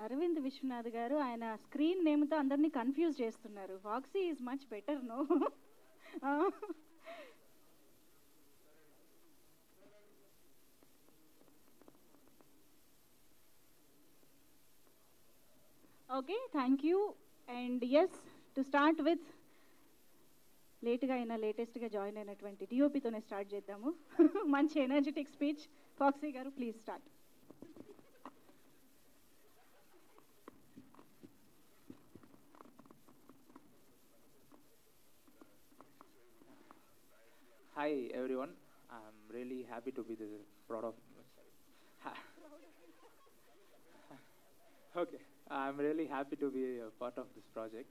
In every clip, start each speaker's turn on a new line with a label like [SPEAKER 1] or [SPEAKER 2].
[SPEAKER 1] అరవింద్ విశ్వనాథ్ గారు ఆయన స్క్రీన్ నేమ్తో అందరినీ కన్ఫ్యూజ్ చేస్తున్నారు Foxy is much better no okay thank you and yes to start with లేట్గా అయినా లేటెస్ట్గా జాయిన్ అయినటువంటి డిఓపితోనే స్టార్ట్ చేద్దాము మంచి ఎనర్జెటిక్ స్పీచ్ ఫాక్సీ గారు please start
[SPEAKER 2] Hi everyone. I'm really happy to be the proud of. okay, I'm really happy to be a part of this project.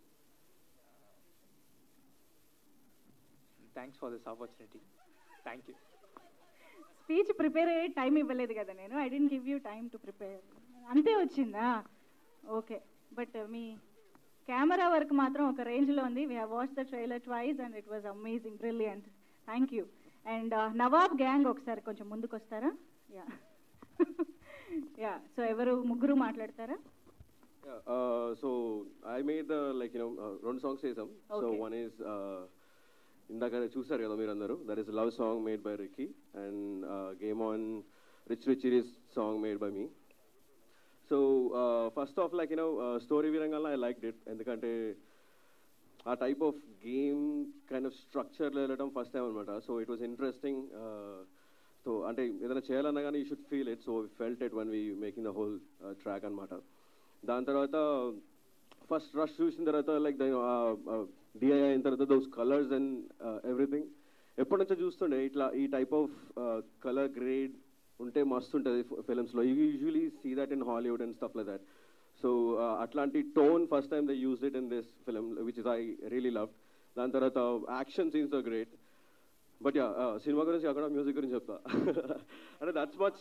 [SPEAKER 2] Thanks for this opportunity. Thank you.
[SPEAKER 1] Speech prepare అయ్యే time ఇవ్వలేదు కదా నేను I didn't give you time to prepare అంతే వచ్చిందా okay but మీ camera work మాత్రం ఒక రేంజ్లో ఉంది we have watch the trailer twice and it was amazing brilliant thank you and Nawab gang ఒకసారి కొంచెం ముందుకు వస్తారా యా యా సో ఎవరు ముగ్గురు మాట్లాడతారా
[SPEAKER 3] Yeah, uh, so I made the like you know uh, రెండు సాంగ్స్ చేసాం సో
[SPEAKER 1] Okay.
[SPEAKER 3] వన్ ఈస్ ఇందాక చూసారు కదా మీరు అందరూ that is love song made by Ricky and game on rich rich ఇరీస్ song made by me so first of like you know story విధంగా I like it ఎందుకంటే ఆ type of game kind of స్ట్రక్చర్లో వెళ్ళడం ఫస్ట్ టైం అనమాట so it was interesting so అంటే ఏదైనా చేయాలన్నా కానీ you should feel it so felt it one we making the whole track అనమాట దాని తర్వాత ఫస్ట్ రష్ చూసిన తర్వాత లైక్ డిఐ అయిన తర్వాత దోస్ కలర్స్ అండ్ ఎవ్రీథింగ్ ఎప్పటి నుంచో చూస్తుండే ఇట్లా ఈ టైప్ ఆఫ్ కలర్ గ్రేడ్ ఉంటే మస్తు ఉంటుంది ఫిలిమ్స్లో you usually see that in Hollywood and stuff like that so అట్లాంటి tone first time they use it in this film which is I really love దాని తర్వాత action scenes are great but yeah సినిమా గురించి అక్కడ music గురించి చెప్తా అంటే that's much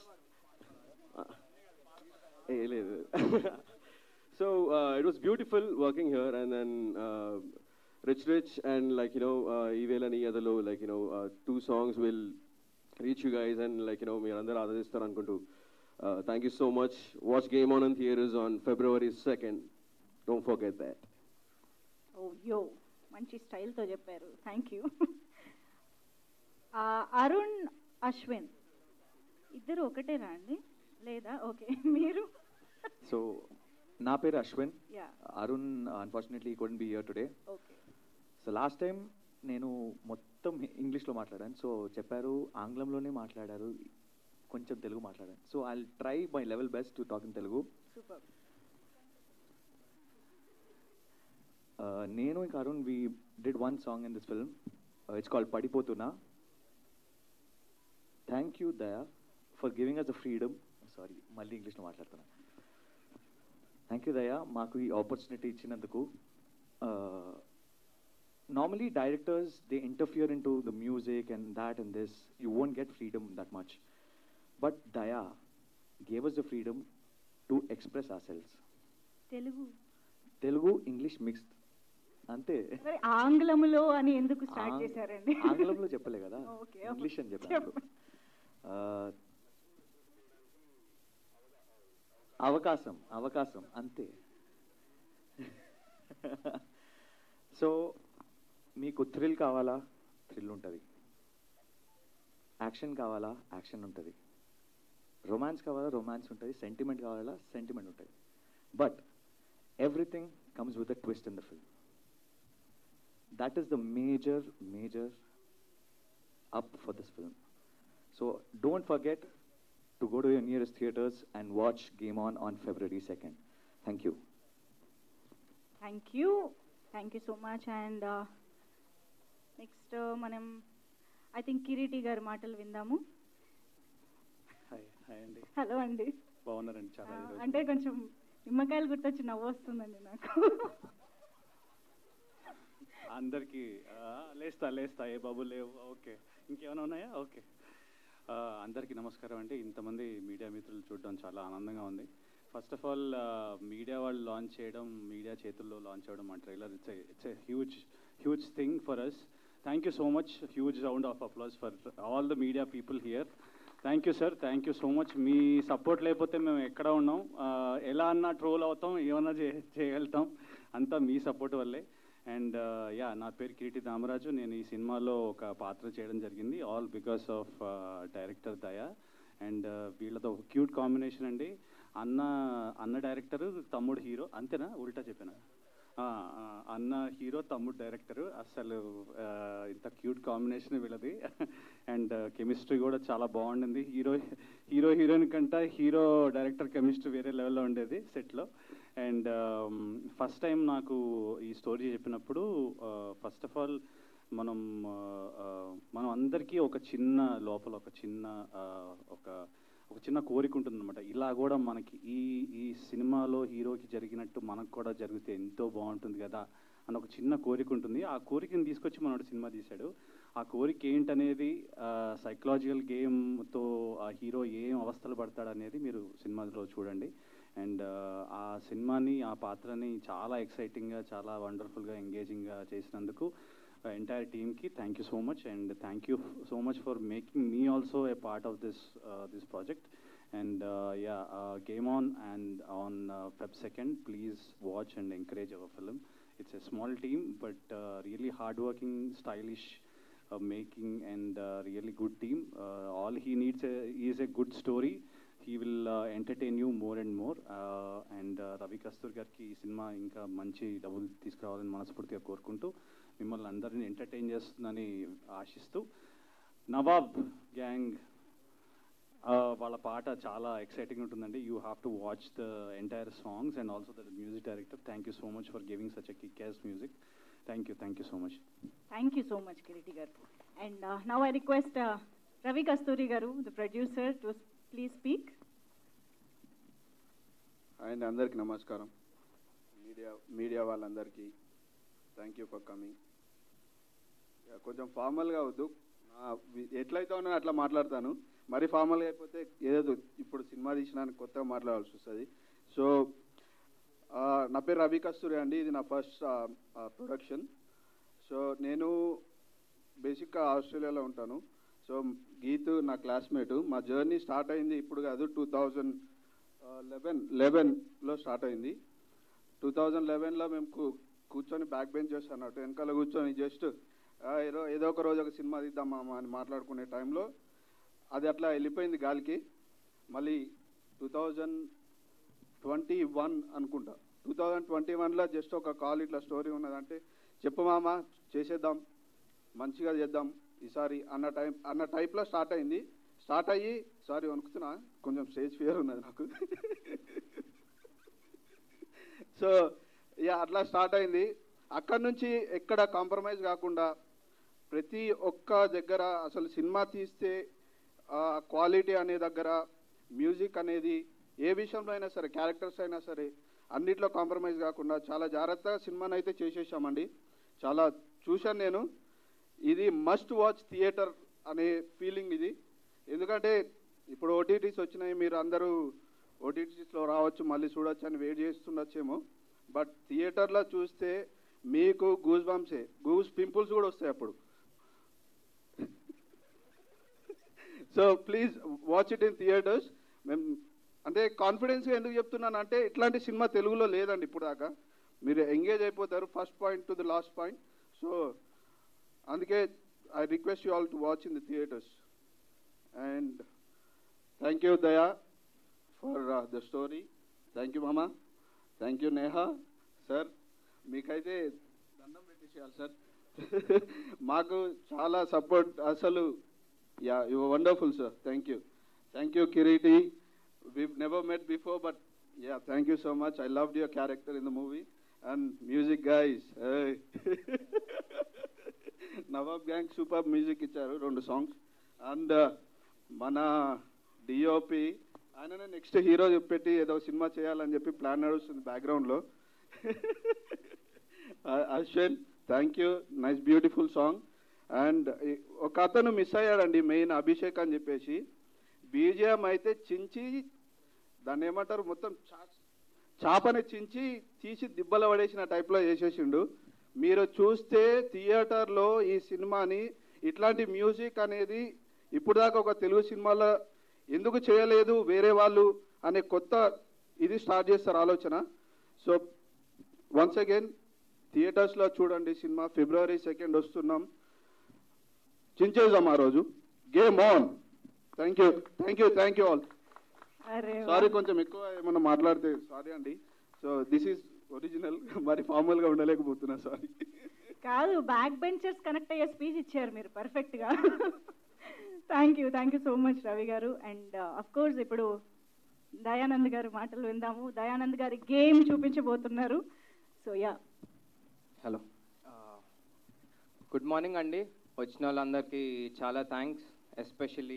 [SPEAKER 3] ఏ లేదు so it was beautiful working here and then rich rich and like you know ఈ వేళ నీ అదలో like you know two songs will reach you guys and like you know మీరు అందరూ ఆదరిస్తారు అనుకుంటూ thank you so much watch game on and theatres on February second don't forget that
[SPEAKER 1] oh yo మంచి స్టైల్తో చెప్పారు థ్యాంక్ యూ అరుణ్ అశ్విన్ ఇద్దరు ఒకటేనా అండి లేదా ఓకే మీరు
[SPEAKER 4] సో నా పేరు Ashwin
[SPEAKER 1] yeah
[SPEAKER 4] Arun unfortunately couldn't be here today
[SPEAKER 1] okay
[SPEAKER 4] so last time నేను మొత్తం ఇంగ్లీష్లో మాట్లాడాను సో చెప్పారు ఆంగ్లంలోనే మాట్లాడారు కొంచెం తెలుగు మాట్లాడాను so I try my level best to talk in Telugu
[SPEAKER 1] super
[SPEAKER 4] Uh, నేను ఇంకా Arun we did one song in this film it's called పడిపోతున్నా thank you Daya for giving us the freedom sorry మళ్ళీ ఇంగ్లీష్లో మాట్లాడుతున్నా థ్యాంక్ యూ దయా మాకు ఈ ఆపర్చునిటీ ఇచ్చినందుకు normally directors they interfere into the music and that and this you won't get freedom that much but Daya gave us the freedom to express our selves
[SPEAKER 1] Telugu
[SPEAKER 4] Telugu English mixed అంతే
[SPEAKER 1] మరి ఆంగ్లములో అని ఎందుకు start
[SPEAKER 4] ఆంగ్-
[SPEAKER 1] చేశారండి
[SPEAKER 4] ఆంగ్లంలో చెప్పలే కదా
[SPEAKER 1] okay,
[SPEAKER 4] English అని
[SPEAKER 1] చెప్పు.
[SPEAKER 4] చెప్పాను ఆ, అవకాశం అవకాశం అంతే సో మీకు థ్రిల్ కావాలా థ్రిల్ ఉంటుంది యాక్షన్ కావాలా యాక్షన్ ఉంటుంది రొమాన్స్ కావాలా రొమాన్స్ ఉంటుంది సెంటిమెంట్ కావాలా సెంటిమెంట్ ఉంటుంది but everything comes with a twist in the film that is the major major up for this film so don't forget to go to your nearest theaters and watch game on on february 2nd thank you
[SPEAKER 1] thank you thank you so much and next మనం I think Kireeti గారి మాటలు విందాము
[SPEAKER 5] hi hi అండి
[SPEAKER 1] hello అండి
[SPEAKER 5] బాగున్నారండి చాలా
[SPEAKER 1] ఆ,
[SPEAKER 5] ఈరోజు.
[SPEAKER 1] అంటే కొంచెం నిమ్మకాయలు గుర్తొచ్చి నవ్వు వస్తుందండి నాకు
[SPEAKER 5] అందరికీ ఆ, లేస్తా లేస్తా ఏ బాబు లేవు ఓకే ఇంకేమైనా ఉన్నాయా ఓకే ఆ, అందరికీ నమస్కారం అండి ఇంతమంది మీడియా మిత్రులు చూడడం చాలా ఆనందంగా ఉంది ఫస్ట్ ఆఫ్ ఆల్ మీడియా వాళ్ళు లాంచ్ చేయడం మీడియా చేతుల్లో లాంచ్ చేయడం మా trailer it's it's a huge huge thing for us thank you so much huge round of applause for all the media people here thank you sir thank you so much మీ support లేకపోతే మేము ఎక్కడ ఉన్నాం ఆ, ఎలా అన్నా troll అవుతాం ఏమన్నా చే చేయగలుగుతాం అంతా మీ సపోర్ట్ వల్లే అండ్ యా నా పేరు కిరీటి దామరాజు నేను ఈ సినిమాలో ఒక పాత్ర చేయడం జరిగింది all because of director Daya and వీళ్ళతో ఒక క్యూట్ కాంబినేషన్ అండి అన్న అన్న డైరెక్టర్ తమ్ముడు హీరో అంతేనా ఉల్టా చెప్పానా ఆ, ఆ, అన్న హీరో తమ్ముడు డైరెక్టర్ అసలు ఆ, ఇంత క్యూట్ కాంబినేషన్ వీళ్ళది అండ్ కెమిస్ట్రీ కూడా చాలా బాగుండింది హీరో హీరో హీరోయిన్ కంటే హీరో డైరెక్టర్ కెమిస్ట్రీ వేరే లెవెల్లో ఉండేది సెట్లో అండ్ ఫస్ట్ టైం నాకు ఈ స్టోరీ చెప్పినప్పుడు ఫస్ట్ ఆఫ్ ఆల్ మనం ఆ, ఆ, మనం అందరికీ ఒక చిన్న లోపల ఒక చిన్న ఆ, ఒక ఒక చిన్న కోరిక ఉంటుందన్నమాట ఇలా కూడా మనకి ఈ ఈ సినిమాలో హీరోకి జరిగినట్టు మనకు కూడా జరిగితే ఎంతో బాగుంటుంది కదా అని ఒక చిన్న కోరిక ఉంటుంది ఆ కోరికని తీసుకొచ్చి మనోడు సినిమా తీశాడు ఆ కోరిక ఏంటనేది సైకలాజికల్ గేమ్తో ఆ హీరో ఏం అవస్థలు పడతాడు అనేది మీరు సినిమాలో చూడండి అండ్ ఆ సినిమాని ఆ పాత్రని చాలా ఎక్సైటింగ్గా చాలా వండర్ఫుల్గా ఎంగేజింగ్గా చేసినందుకు ఎంటైర్ టీమ్కి thank you so much and thank you so much for making me also a part of this this project and yeah game on and on Feb second please watch and encourage our film it's a small team but really hard working stylish uh, making and uh, really good team. Uh, all he needs a, is a good story. He will uh, entertain you more and more. Uh, and uh, Ravi Kastur గారికి ఈ cinema ఇంకా మంచి డబ్బులు తీసుకురావాలని మనస్ఫూర్తిగా కోరుకుంటూ మిమ్మల్ని అందరినీ ఎంటర్టైన్ చేస్తుందని ఆశిస్తూ నవాబ్ గ్యాంగ్ వాళ్ళ పాట చాలా ఎక్సైటింగ్ ఉంటుందండి you have to watch the entire songs and also the music director thank you so much for giving such a kick as music thank you thank you so much
[SPEAKER 1] thank you so much Kireeti గారు and now I request Ravi Kasturi గారు the producer to please speak
[SPEAKER 6] and అందరికీ నమస్కారం media media వాళ్ళందరికీ thank you for coming కొంచెం ఫార్మల్గా వద్దు నా వి- ఎట్లయితే ఉన్నా అట్లా మాట్లాడతాను మరి ఫార్మల్గా అయిపోతే ఏదో ఇప్పుడు సినిమా తీసినానికి కొత్తగా మాట్లాడాల్సి వస్తుంది సో నా పేరు రవి కస్తూరి అండి ఇది నా ఫస్ట్ ప్రొడక్షన్ సో నేను బేసిక్గా ఆస్ట్రేలియాలో ఉంటాను సో గీతు నా క్లాస్మేటు మా జర్నీ స్టార్ట్ అయింది ఇప్పుడు కాదు టూ థౌజండ్ లెవెన్ లెవెన్లో స్టార్ట్ అయింది టూ థౌజండ్ లెవెన్లో మేము కూ- కూర్చొని బ్యాక్ బెంచర్స్ అన్నట్టు వెనకాల కూర్చొని జస్ట్ ఏదో ఏదో ఒక రోజు ఒక సినిమా తీద్దాం మామ అని మాట్లాడుకునే టైంలో అది అట్లా వెళ్ళిపోయింది గాలికి మళ్ళీ టూ థౌజండ్ ట్వంటీ వన్ అనుకుంటా టూ థౌజండ్ ట్వంటీ వన్లో జస్ట్ ఒక కాల్ ఇట్లా స్టోరీ ఉన్నదంటే చెప్పు మామ చేసేద్దాం మంచిగా చేద్దాం ఈసారి అన్న టైం అన్న టైప్లో స్టార్ట్ అయింది స్టార్ట్ అయ్యి సారీ వణుకుతున్నా కొంచెం స్టేజ్ ఫియర్ ఉన్నది నాకు సో యా అట్లా స్టార్ట్ అయింది అక్కడ నుంచి ఎక్కడ కాంప్రమైజ్ కాకుండా ప్రతి ఒక్క దగ్గర అసలు సినిమా తీస్తే క్వాలిటీ అనే దగ్గర మ్యూజిక్ అనేది ఏ విషయంలో అయినా సరే క్యారెక్టర్స్ అయినా సరే అన్నిట్లో కాంప్రమైజ్ కాకుండా చాలా జాగ్రత్తగా సినిమాని అయితే చేసేసామండి చాలా చూశాను నేను ఇది మస్ట్ వాచ్ థియేటర్ అనే ఫీలింగ్ ఇది ఎందుకంటే ఇప్పుడు ఓటీటీస్ వచ్చినాయి మీరు అందరూ ఓటీటీస్లో రావచ్చు మళ్ళీ చూడొచ్చు అని వెయిట్ చేస్తుండొచ్చేమో బట్ థియేటర్లో చూస్తే మీకు గూస్ బంప్సే గూస్ పింపుల్స్ కూడా వస్తాయి అప్పుడు so please watch it in theatres మేము అంటే కాన్ఫిడెన్స్గా ఎందుకు చెప్తున్నాను అంటే ఇట్లాంటి సినిమా తెలుగులో లేదండి ఇప్పుడు దాకా మీరు ఎంగేజ్ అయిపోతారు first point to the last point so అందుకే I request you all to watch in the theatres and thank you Daya for the story thank you మామా థ్యాంక్ యూ నేహా సార్ మీకైతే దండం పెట్టేసేయాలి సార్ మాకు చాలా సపోర్ట్ అసలు yeah you wonderful sir thank you thank you Kireeti we've never met before but yeah thank you so much i loved your character in the movie and music guys hey Nawab gang super music ఇచ్చారు రెండు songs and మన DOP ఆయననే next hero పెట్టి ఏదో సినిమా చేయాలని చెప్పి plan నడుస్తుంది బ్యాక్గ్రౌండ్లో Ashwin thank you nice beautiful song and ఒక అతను మిస్ అయ్యాడండి మెయిన్ అభిషేక్ అని చెప్పేసి బీజిఎం అయితే చించి దాన్ని ఏమంటారు మొత్తం చా- చాపని చించి తీసి దిబ్బల పడేసిన టైప్లో చేసేసిండు మీరు చూస్తే థియేటర్లో ఈ సినిమాని ఇట్లాంటి మ్యూజిక్ అనేది ఇప్పుడు దాకా ఒక తెలుగు సినిమాలో ఎందుకు చేయలేదు వేరే వాళ్ళు అనే కొత్త ఇది స్టార్ట్ చేస్తారు ఆలోచన సో వన్స్ అగైన్ థియేటర్స్లో చూడండి సినిమా ఫిబ్రవరి సెకండ్ వస్తున్నాం చించేద్దాం ఆ రోజు game on thank you thank you thank you all
[SPEAKER 1] అరే వా.
[SPEAKER 6] సారీ కొంచెం ఎక్కువ ఏమన్నా మాట్లాడితే సారీ అండి సో దిస్ ఈజ్ ఒరిజినల్ మరి ఫార్మల్గా ఉండలేకపోతున్నా సారీ
[SPEAKER 1] కాదు బ్యాక్ బెంచర్స్ కనెక్ట్ అయ్యే స్పీచ్ ఇచ్చారు మీరు పర్ఫెక్ట్ గా thank you thank you so much Ravi గారు అండ్ అఫ్ కోర్స్ ఇప్పుడు దయానంద్ గారి మాటలు విందాము దయానంద్ గారి గేమ్ చూపించబోతున్నారు so yeah
[SPEAKER 7] hello good morning అండి వచ్చిన వాళ్ళందరికీ చాలా థ్యాంక్స్ ఎస్పెషల్లీ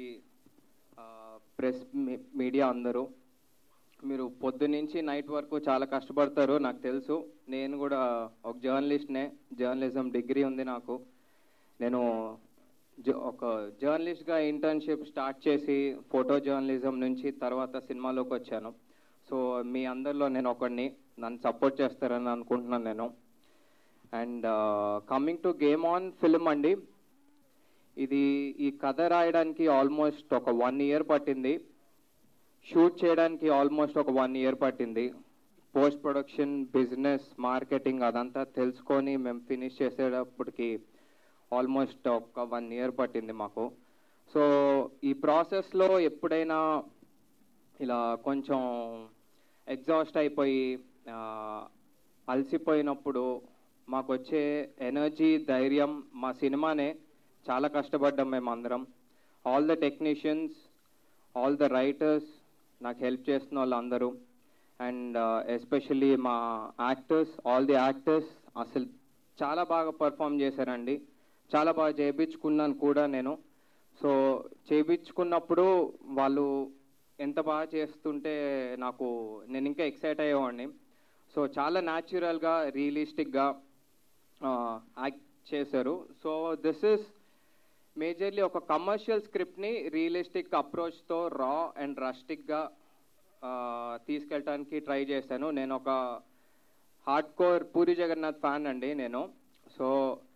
[SPEAKER 7] ప్రెస్ మీడియా అందరూ మీరు పొద్దు నుంచి నైట్ వరకు చాలా కష్టపడతారు నాకు తెలుసు నేను కూడా ఒక జర్నలిస్ట్నే జర్నలిజం డిగ్రీ ఉంది నాకు నేను జ- ఒక జర్నలిస్ట్గా ఇంటర్న్షిప్ స్టార్ట్ చేసి ఫోటో జర్నలిజం నుంచి తర్వాత సినిమాలోకి వచ్చాను సో మీ అందరిలో నేను ఒకడిని నన్ను సపోర్ట్ చేస్తారని అనుకుంటున్నాను నేను and coming to game on film అండి ఇది ఈ కథ రాయడానికి ఆల్మోస్ట్ ఒక వన్ ఇయర్ పట్టింది షూట్ చేయడానికి ఆల్మోస్ట్ ఒక వన్ ఇయర్ పట్టింది పోస్ట్ ప్రొడక్షన్ బిజినెస్ మార్కెటింగ్ అదంతా తెలుసుకొని మేము ఫినిష్ చేసేటప్పటికి ఆల్మోస్ట్ ఒక వన్ ఇయర్ పట్టింది మాకు సో ఈ ప్రాసెస్లో ఎప్పుడైనా ఇలా కొంచెం ఎగ్జాస్ట్ అయిపోయి ఆ, అలసిపోయినప్పుడు మాకు వచ్చే ఎనర్జీ ధైర్యం మా సినిమానే చాలా కష్టపడ్డాం మేము అందరం all the technicians all the writers నాకు హెల్ప్ చేస్తున్న వాళ్ళందరూ అండ్ ఎస్పెషల్లీ మా యాక్టర్స్ ఆల్ ది యాక్టర్స్ అసలు చాలా బాగా పర్ఫామ్ చేశారండి చాలా బాగా చేయించుకున్నాను కూడా నేను సో చేయించుకున్నప్పుడు వాళ్ళు ఎంత బాగా చేస్తుంటే నాకు నేను ఇంకా ఎక్సైట్ అయ్యేవాడిని సో చాలా న్యాచురల్గా రియలిస్టిక్గా యాక్ట్ చేశారు సో దిస్ ఇస్ మేజర్లీ ఒక కమర్షియల్ స్క్రిప్ట్ని రియలిస్టిక్ అప్రోచ్తో రా అండ్ రస్టిక్గా తీసుకెళ్ళటానికి ట్రై చేశాను నేను ఒక hard core Puri Jagannadh fan అండి నేను సో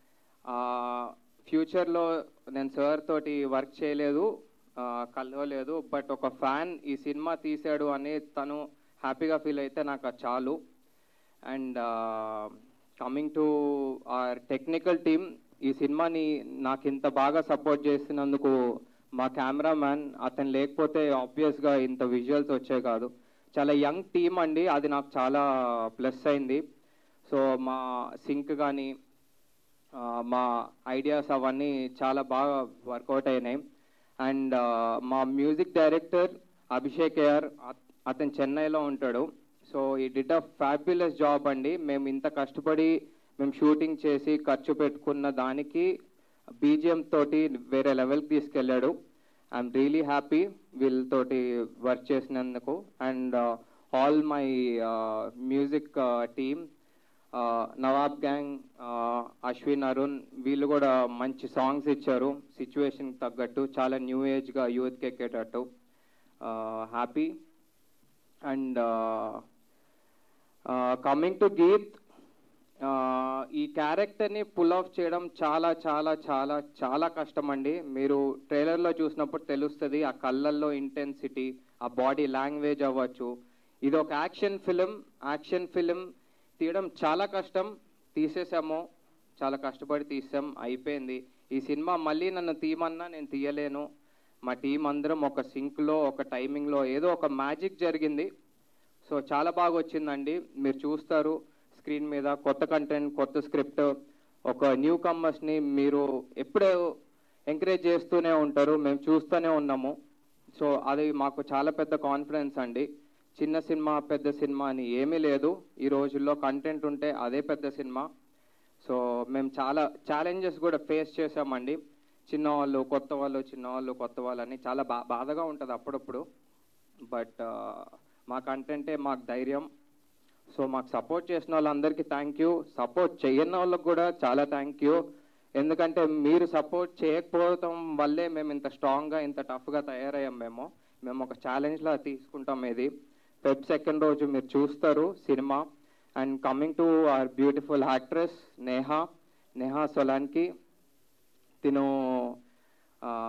[SPEAKER 7] ఫ్యూచర్లో నేను సార్ తోటి వర్క్ చేయలేదు ఆ, కలవలేదు బట్ ఒక ఫ్యాన్ ఈ సినిమా తీశాడు అని తను హ్యాపీగా ఫీల్ అయితే నాకు అది చాలు and coming to our technical team ఈ సినిమాని నాకు ఇంత బాగా సపోర్ట్ చేసినందుకు మా కెమెరామ్యాన్ అతను లేకపోతే ఆబ్వియస్గా ఇంత విజువల్స్ వచ్చాయి కాదు చాలా యంగ్ టీమ్ అండి అది నాకు చాలా ప్లస్ అయింది సో మా సింక్ కానీ మా ఐడియాస్ అవన్నీ చాలా బాగా వర్కౌట్ అయినాయి అండ్ మా మ్యూజిక్ డైరెక్టర్ అభిషేక్ ఏఆర్ అతను చెన్నైలో ఉంటాడు సో ఈ డిడ్ అ ఫ్యాబ్యులస్ జాబ్ అండి మేము ఇంత కష్టపడి మేము షూటింగ్ చేసి ఖర్చు పెట్టుకున్న దానికి బీజిఎం తోటి వేరే లెవెల్కి తీసుకెళ్ళాడు ఐఎమ్ రియలీ హ్యాపీ వీళ్ళతోటి వర్క్ చేసినందుకు and all my music team Nawab gang Ashwin Arun వీళ్ళు కూడా మంచి సాంగ్స్ ఇచ్చారు సిచ్యువేషన్కి తగ్గట్టు చాలా న్యూ ఏజ్గా యూత్కి ఎక్కేటట్టు happy and coming to Geeth ఈ క్యారెక్టర్ని పుల్ ఆఫ్ చేయడం చాలా చాలా చాలా చాలా కష్టం అండి మీరు ట్రైలర్లో చూసినప్పుడు తెలుస్తుంది ఆ కళ్ళల్లో ఇంటెన్సిటీ ఆ బాడీ లాంగ్వేజ్ అవ్వచ్చు ఇది ఒక యాక్షన్ ఫిలిం యాక్షన్ ఫిలిం తీయడం చాలా కష్టం తీసేసాము చాలా కష్టపడి తీసాం అయిపోయింది ఈ సినిమా మళ్ళీ నన్ను తీయమన్నా నేను తీయలేను మా టీం అందరం ఒక సింక్లో ఒక టైమింగ్లో ఏదో ఒక మ్యాజిక్ జరిగింది సో చాలా బాగా వచ్చిందండి మీరు చూస్తారు స్క్రీన్ మీద కొత్త కంటెంట్ కొత్త స్క్రిప్ట్ ఒక న్యూ కమ్మర్స్ని మీరు ఎప్పుడూ ఎంకరేజ్ చేస్తూనే ఉంటారు మేము చూస్తూనే ఉన్నాము సో అది మాకు చాలా పెద్ద కాన్ఫిడెన్స్ అండి చిన్న సినిమా పెద్ద సినిమా అని ఏమీ లేదు ఈ రోజుల్లో కంటెంట్ ఉంటే అదే పెద్ద సినిమా సో మేము చాలా ఛాలెంజెస్ కూడా ఫేస్ చేసామండి చిన్నవాళ్ళు కొత్త వాళ్ళు చిన్నవాళ్ళు కొత్త వాళ్ళు అని చాలా బా బాధగా ఉంటుంది అప్పుడప్పుడు బట్ మా కంటెంటే మాకు ధైర్యం సో మాకు సపోర్ట్ చేసిన వాళ్ళందరికీ థ్యాంక్ యూ సపోర్ట్ చేయని వాళ్ళకి కూడా చాలా థ్యాంక్ యూ ఎందుకంటే మీరు సపోర్ట్ చేయకపోవడం వల్లే మేము ఇంత స్ట్రాంగ్గా ఇంత టఫ్గా తయారయ్యాం మేము మేము ఒక ఛాలెంజ్లా తీసుకుంటాం ఇది ఫెబ్ సెకండ్ రోజు మీరు చూస్తారు సినిమా and coming to our beautiful actress Neha Neha Solanki తిను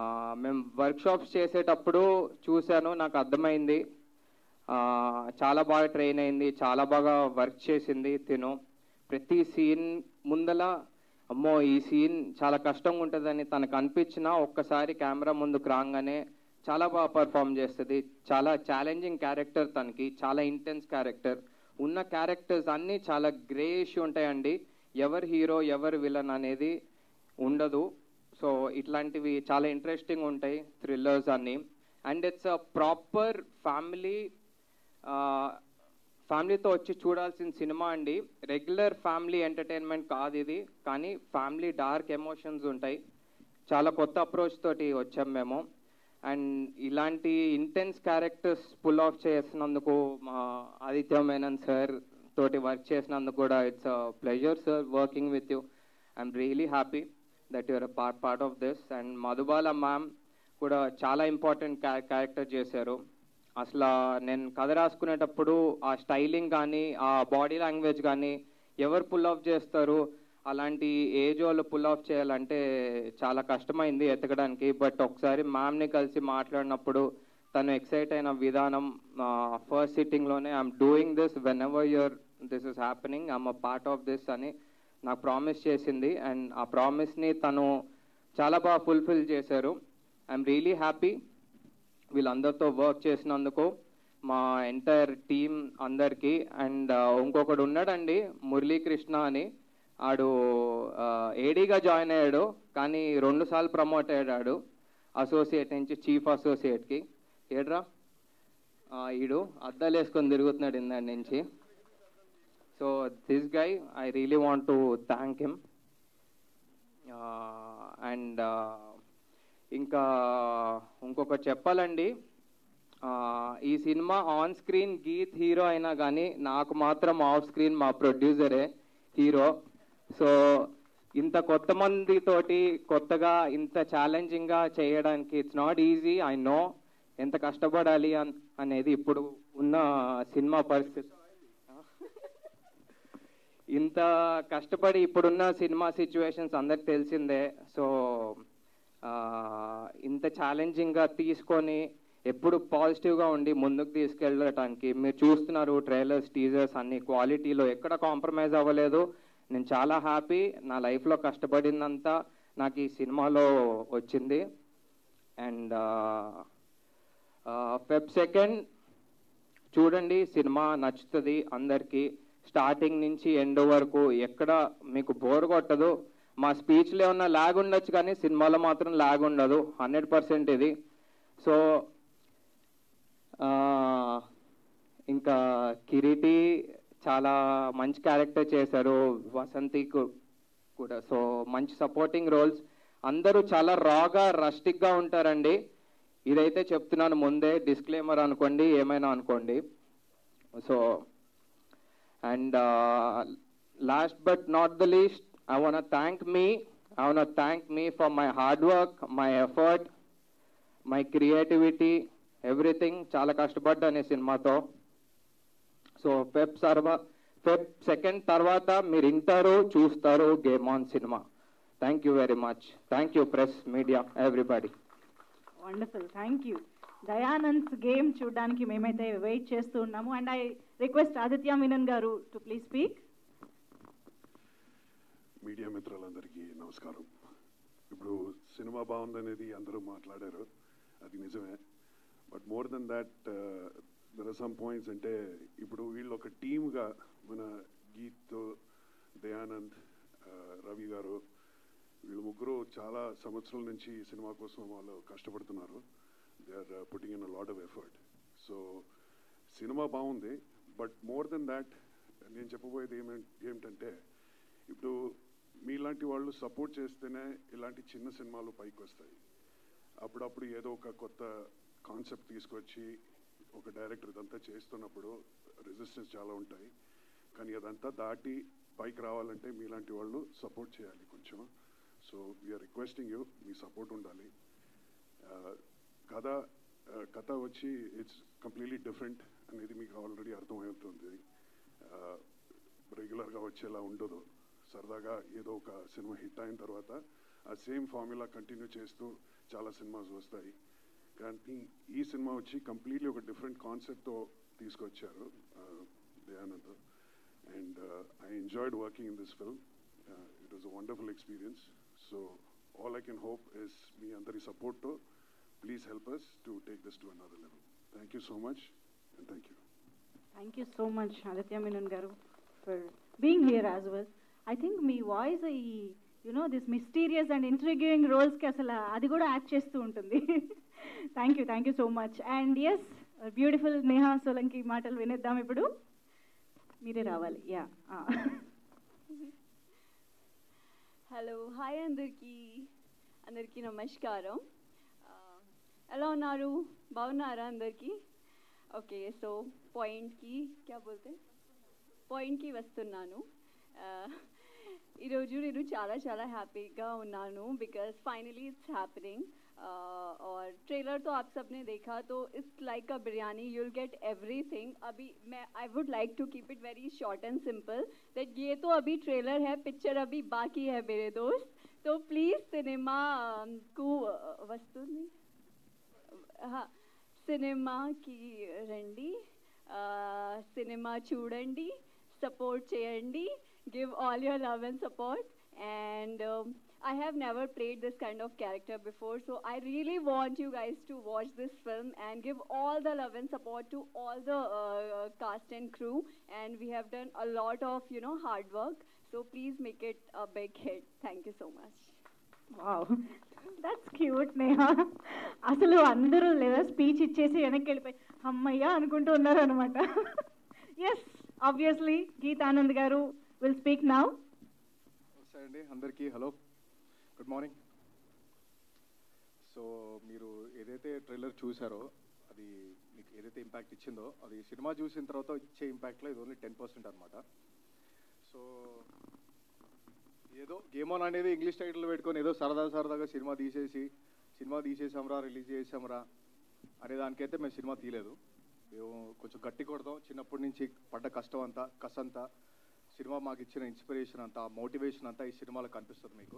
[SPEAKER 7] మేము వర్క్షాప్స్ చేసేటప్పుడు చూశాను నాకు అర్థమైంది ఆ, చాలా బాగా ట్రైన్ అయింది చాలా బాగా వర్క్ చేసింది తిను ప్రతి సీన్ ముందల అమ్మో ఈ సీన్ చాలా కష్టంగా ఉంటుందని తనకు అనిపించినా ఒక్కసారి కెమెరా ముందుకు రాగానే చాలా బాగా పర్ఫామ్ చేస్తుంది చాలా ఛాలెంజింగ్ క్యారెక్టర్ తనకి చాలా ఇంటెన్స్ క్యారెక్టర్ ఉన్న క్యారెక్టర్స్ అన్నీ చాలా గ్రేష్ ఉంటాయండి ఎవరు హీరో ఎవరు విలన్ అనేది ఉండదు సో ఇట్లాంటివి చాలా ఇంట్రెస్టింగ్ ఉంటాయి థ్రిల్లర్స్ అన్ని and it's a proper family ఫ్యామిలీతో వచ్చి చూడాల్సిన సినిమా అండి రెగ్యులర్ ఫ్యామిలీ ఎంటర్టైన్మెంట్ కాదు ఇది కానీ ఫ్యామిలీ డార్క్ ఎమోషన్స్ ఉంటాయి చాలా కొత్త అప్రోచ్ తోటి వచ్చాం మేము అండ్ ఇలాంటి ఇంటెన్స్ క్యారెక్టర్స్ పుల్ ఆఫ్ చేసినందుకు మా ఆదిత్య మేనన్ సార్ తోటి వర్క్ చేసినందుకు కూడా it's pleasure sir working with you I'm really happy that your part part of this and Madhubala ma'am కూడా చాలా ఇంపార్టెంట్ క్యారెక్టర్ చేశారు అసలు నేను కథ రాసుకునేటప్పుడు ఆ స్టైలింగ్ కానీ ఆ బాడీ లాంగ్వేజ్ కానీ ఎవరు పుల్ ఆఫ్ చేస్తారు అలాంటి ఏజ్ వాళ్ళు పుల్ ఆఫ్ చేయాలంటే చాలా కష్టమైంది ఎతకడానికి బట్ ఒకసారి మ్యామ్ని కలిసి మాట్లాడినప్పుడు తను ఎక్సైట్ అయిన విధానం ఫస్ట్ సిట్టింగ్లోనే I'm doing this whenever your this is happening I'm a part of this అని నాకు ప్రామిస్ చేసింది అండ్ ఆ ప్రామిస్ని తను చాలా బాగా ఫుల్ఫిల్ చేశారు ఐఎమ్ రియలీ హ్యాపీ వీళ్ళందరితో వర్క్ చేసినందుకు మా ఎంటైర్ టీమ్ అందరికీ అండ్ ఇంకొకడు ఉన్నాడండి మురళీకృష్ణ అని ఆడు ఏడీగా జాయిన్ అయ్యాడు కానీ రెండు సార్లు ప్రమోట్ అయ్యాడు అసోసియేట్ నుంచి చీఫ్ అసోసియేట్కి ఏడ్రా ఆ, ఈడు అద్దాలు వేసుకొని తిరుగుతున్నాడు ఇందాడి నుంచి so this guy I really want to thank him and ఇంకా ఇంకొకటి చెప్పాలండి ఆ, ఈ cinema on screen Geeth hero అయినా కానీ నాకు మాత్రం ఆఫ్ స్క్రీన్ మా ప్రొడ్యూసరే హీరో సో ఇంత కొత్త మందితోటి కొత్తగా ఇంత ఛాలెంజింగ్గా చేయడానికి it's not easy I know ఎంత కష్టపడాలి అన్- అనేది ఇప్పుడు ఉన్న సినిమా పరిస్థితి ఇంత కష్టపడి ఇప్పుడున్న సినిమా సిచ్యువేషన్స్ అందరికి తెలిసిందే సో ఆ, ఇంత ఛాలెంజింగ్గా తీసుకొని ఎప్పుడు పాజిటివ్గా ఉండి ముందుకు తీసుకెళ్ళటానికి మీరు చూస్తున్నారు ట్రైలర్స్ టీజర్స్ అన్ని క్వాలిటీలో ఎక్కడ కాంప్రమైజ్ అవ్వలేదు నేను చాలా హ్యాపీ నా లైఫ్లో కష్టపడిందంతా నాకు ఈ సినిమాలో వచ్చింది అండ్ ఫెబ్ సెకండ్ చూడండి సినిమా నచ్చుతుంది అందరికీ స్టార్టింగ్ నుంచి ఎండ్ వరకు ఎక్కడ మీకు బోర్ కొట్టదు మా స్పీచ్లో ఏమన్నా లాగ్ ఉండొచ్చు కానీ సినిమాలో మాత్రం లాగ్ ఉండదు హండ్రెడ్ పర్సెంట్ ఇది సో ఆ, ఇంకా కిరీటి చాలా మంచి క్యారెక్టర్ చేశారు వసంతి కు- కూడా సో మంచి సపోర్టింగ్ రోల్స్ అందరూ చాలా రాగా రస్టిక్గా ఉంటారండి ఇదైతే చెప్తున్నాను ముందే డిస్క్లైమర్ అనుకోండి ఏమైనా అనుకోండి so and last but not the least I want thank me I want thank me for my hard work my effort my creativity everything చాలా కష్టపడ్డాను ఈ సినిమాతో సో ఫెబ్ సర్వ ఫెబ్ సెకండ్ తర్వాత మీరు వింటారు చూస్తారు game on cinema thank you very much thank you press media everybody
[SPEAKER 1] wonderful thank you Dayanand game చూడడానికి మేమైతే వెయిట్ చేస్తూ ఉన్నాము and I request Aditya Menon గారు టు ప్లీజ్ స్పీక్
[SPEAKER 8] మీడియా మిత్రులందరికీ నమస్కారం ఇప్పుడు సినిమా బాగుందనేది అందరూ మాట్లాడారు అది నిజమే but more than that there are some points అంటే ఇప్పుడు వీళ్ళు ఒక టీమ్గా మన గీత్ దయానంద్ uh, రవి గారు వీళ్ళు ముగ్గురు చాలా సంవత్సరాల నుంచి ఈ సినిమా కోసం వాళ్ళు కష్టపడుతున్నారు they are putting in lot of effort so cinema బాగుంది బట్ మోర్ దెన్ దాట్ నేను చెప్పబోయేది ఏమే ఏమిటంటే ఇప్పుడు మీలాంటి వాళ్ళు సపోర్ట్ చేస్తేనే ఇలాంటి చిన్న సినిమాలు పైకి వస్తాయి అప్పుడప్పుడు ఏదో ఒక కొత్త కాన్సెప్ట్ తీసుకొచ్చి ఒక డైరెక్టర్ ఇదంతా చేస్తున్నప్పుడు రెసిస్టెన్స్ చాలా ఉంటాయి కానీ అదంతా దాటి పైకి రావాలంటే మీలాంటి వాళ్ళు సపోర్ట్ చేయాలి కొంచెం సో వీఆర్ రిక్వెస్టింగ్ యూ మీ సపోర్ట్ ఉండాలి ఆ, కథ ఆ, కథ వచ్చి ఇట్స్ కంప్లీట్లీ డిఫరెంట్ అనేది మీకు ఆల్రెడీ అర్థమవుతుంది రెగ్యులర్గా వచ్చేలా ఉండదు సరదాగా ఏదో ఒక సినిమా హిట్ అయిన తర్వాత ఆ సేమ్ ఫార్ములా కంటిన్యూ చేస్తూ చాలా సినిమాస్ వస్తాయి కానీ ఈ సినిమా వచ్చి కంప్లీట్లీ ఒక డిఫరెంట్ కాన్సెప్ట్తో తీసుకొచ్చారు Dayanand and I enjoyed working in this film it was a wonderful experience so all I can hope is మీ అందరి సపోర్ట్తో please help us to take this to another level thank you so much and thank you
[SPEAKER 1] thank you so much Aditya Menon గారు for being here as well I think మీ voice ఈ you know this mysterious and intriguing రోల్స్కి అసలు అది కూడా act చేస్తూ ఉంటుంది thank you thank you so much and yes beautiful Neha Solanki మాటలు వినేద్దాం ఇప్పుడు మీరే రావాలి యా
[SPEAKER 9] హలో హాయ్ అందరికీ అందరికీ నమస్కారం ఆ, ఎలా ఉన్నారు బాగున్నారా అందరికీ ఓకే సో పాయింట్కి క్యా బోల్తే పాయింట్కి వస్తున్నాను ఆ, ఈరోజు నేను చాలా చాలా హ్యాపీగా ఉన్నాను बिकॉज फाइनली इट्स हैपनिंग और ट्रेलर तो आप सबने देखा तो it's like a biryani you'll get everything अभी मैं I would like to keep it very short and simple that ये तो अभी ट्रेलर है पिक्चर अभी बाकी है मेरे दोस्त तो प्लीज़ सिनेमा को वस्तु नहीं हाँ సినిమాకి రండి సినిమా చూడండి సపోర్ట్ చేయండి give all your love and support and I have never played this kind of character before, so I really want you guys to watch this film and give all the love and support to all the uh, cast and crew. And we have done a lot of, you know, hard work. So please make it a big hit. Thank you so much.
[SPEAKER 1] Wow that's cute Neha అసలు అందరూ లేదా speech ఇచ్చేసి వెనక్కి వెళ్ళిపోయి అమ్మయ్య అనుకుంటూ ఉన్నారు అనమాట ఎస్ ఆబ్వియస్లీ గీతానంద్ గారు విల్ స్పీక్ నౌ
[SPEAKER 10] నమస్తే అండి అందరికీ హలో గుడ్ మార్నింగ్ సో మీరు ఏదైతే ట్రైలర్ చూసారో అది మీకు ఏదైతే ఇంపాక్ట్ ఇచ్చిందో అది సినిమా చూసిన తర్వాత ఇచ్చే ఇంపాక్ట్లో ఇది ఓన్లీ టెన్ పర్సెంట్ అనమాట సో ఏదో గేమ్ ఆన్ అనేది ఇంగ్లీష్ టైటిల్ పెట్టుకొని ఏదో సరదా సరదాగా సినిమా తీసేసి సినిమా తీసేసాంరా రిలీజ్ చేసాంరా అనే దానికైతే మేము సినిమా తీయలేదు మేము కొంచెం గట్టి కొడదాం చిన్నప్పటి నుంచి పడ్డ కష్టం అంతా కసంతా సినిమా మాకు ఇచ్చిన ఇన్స్పిరేషన్ అంతా మోటివేషన్ అంతా ఈ సినిమాలో కనిపిస్తుంది మీకు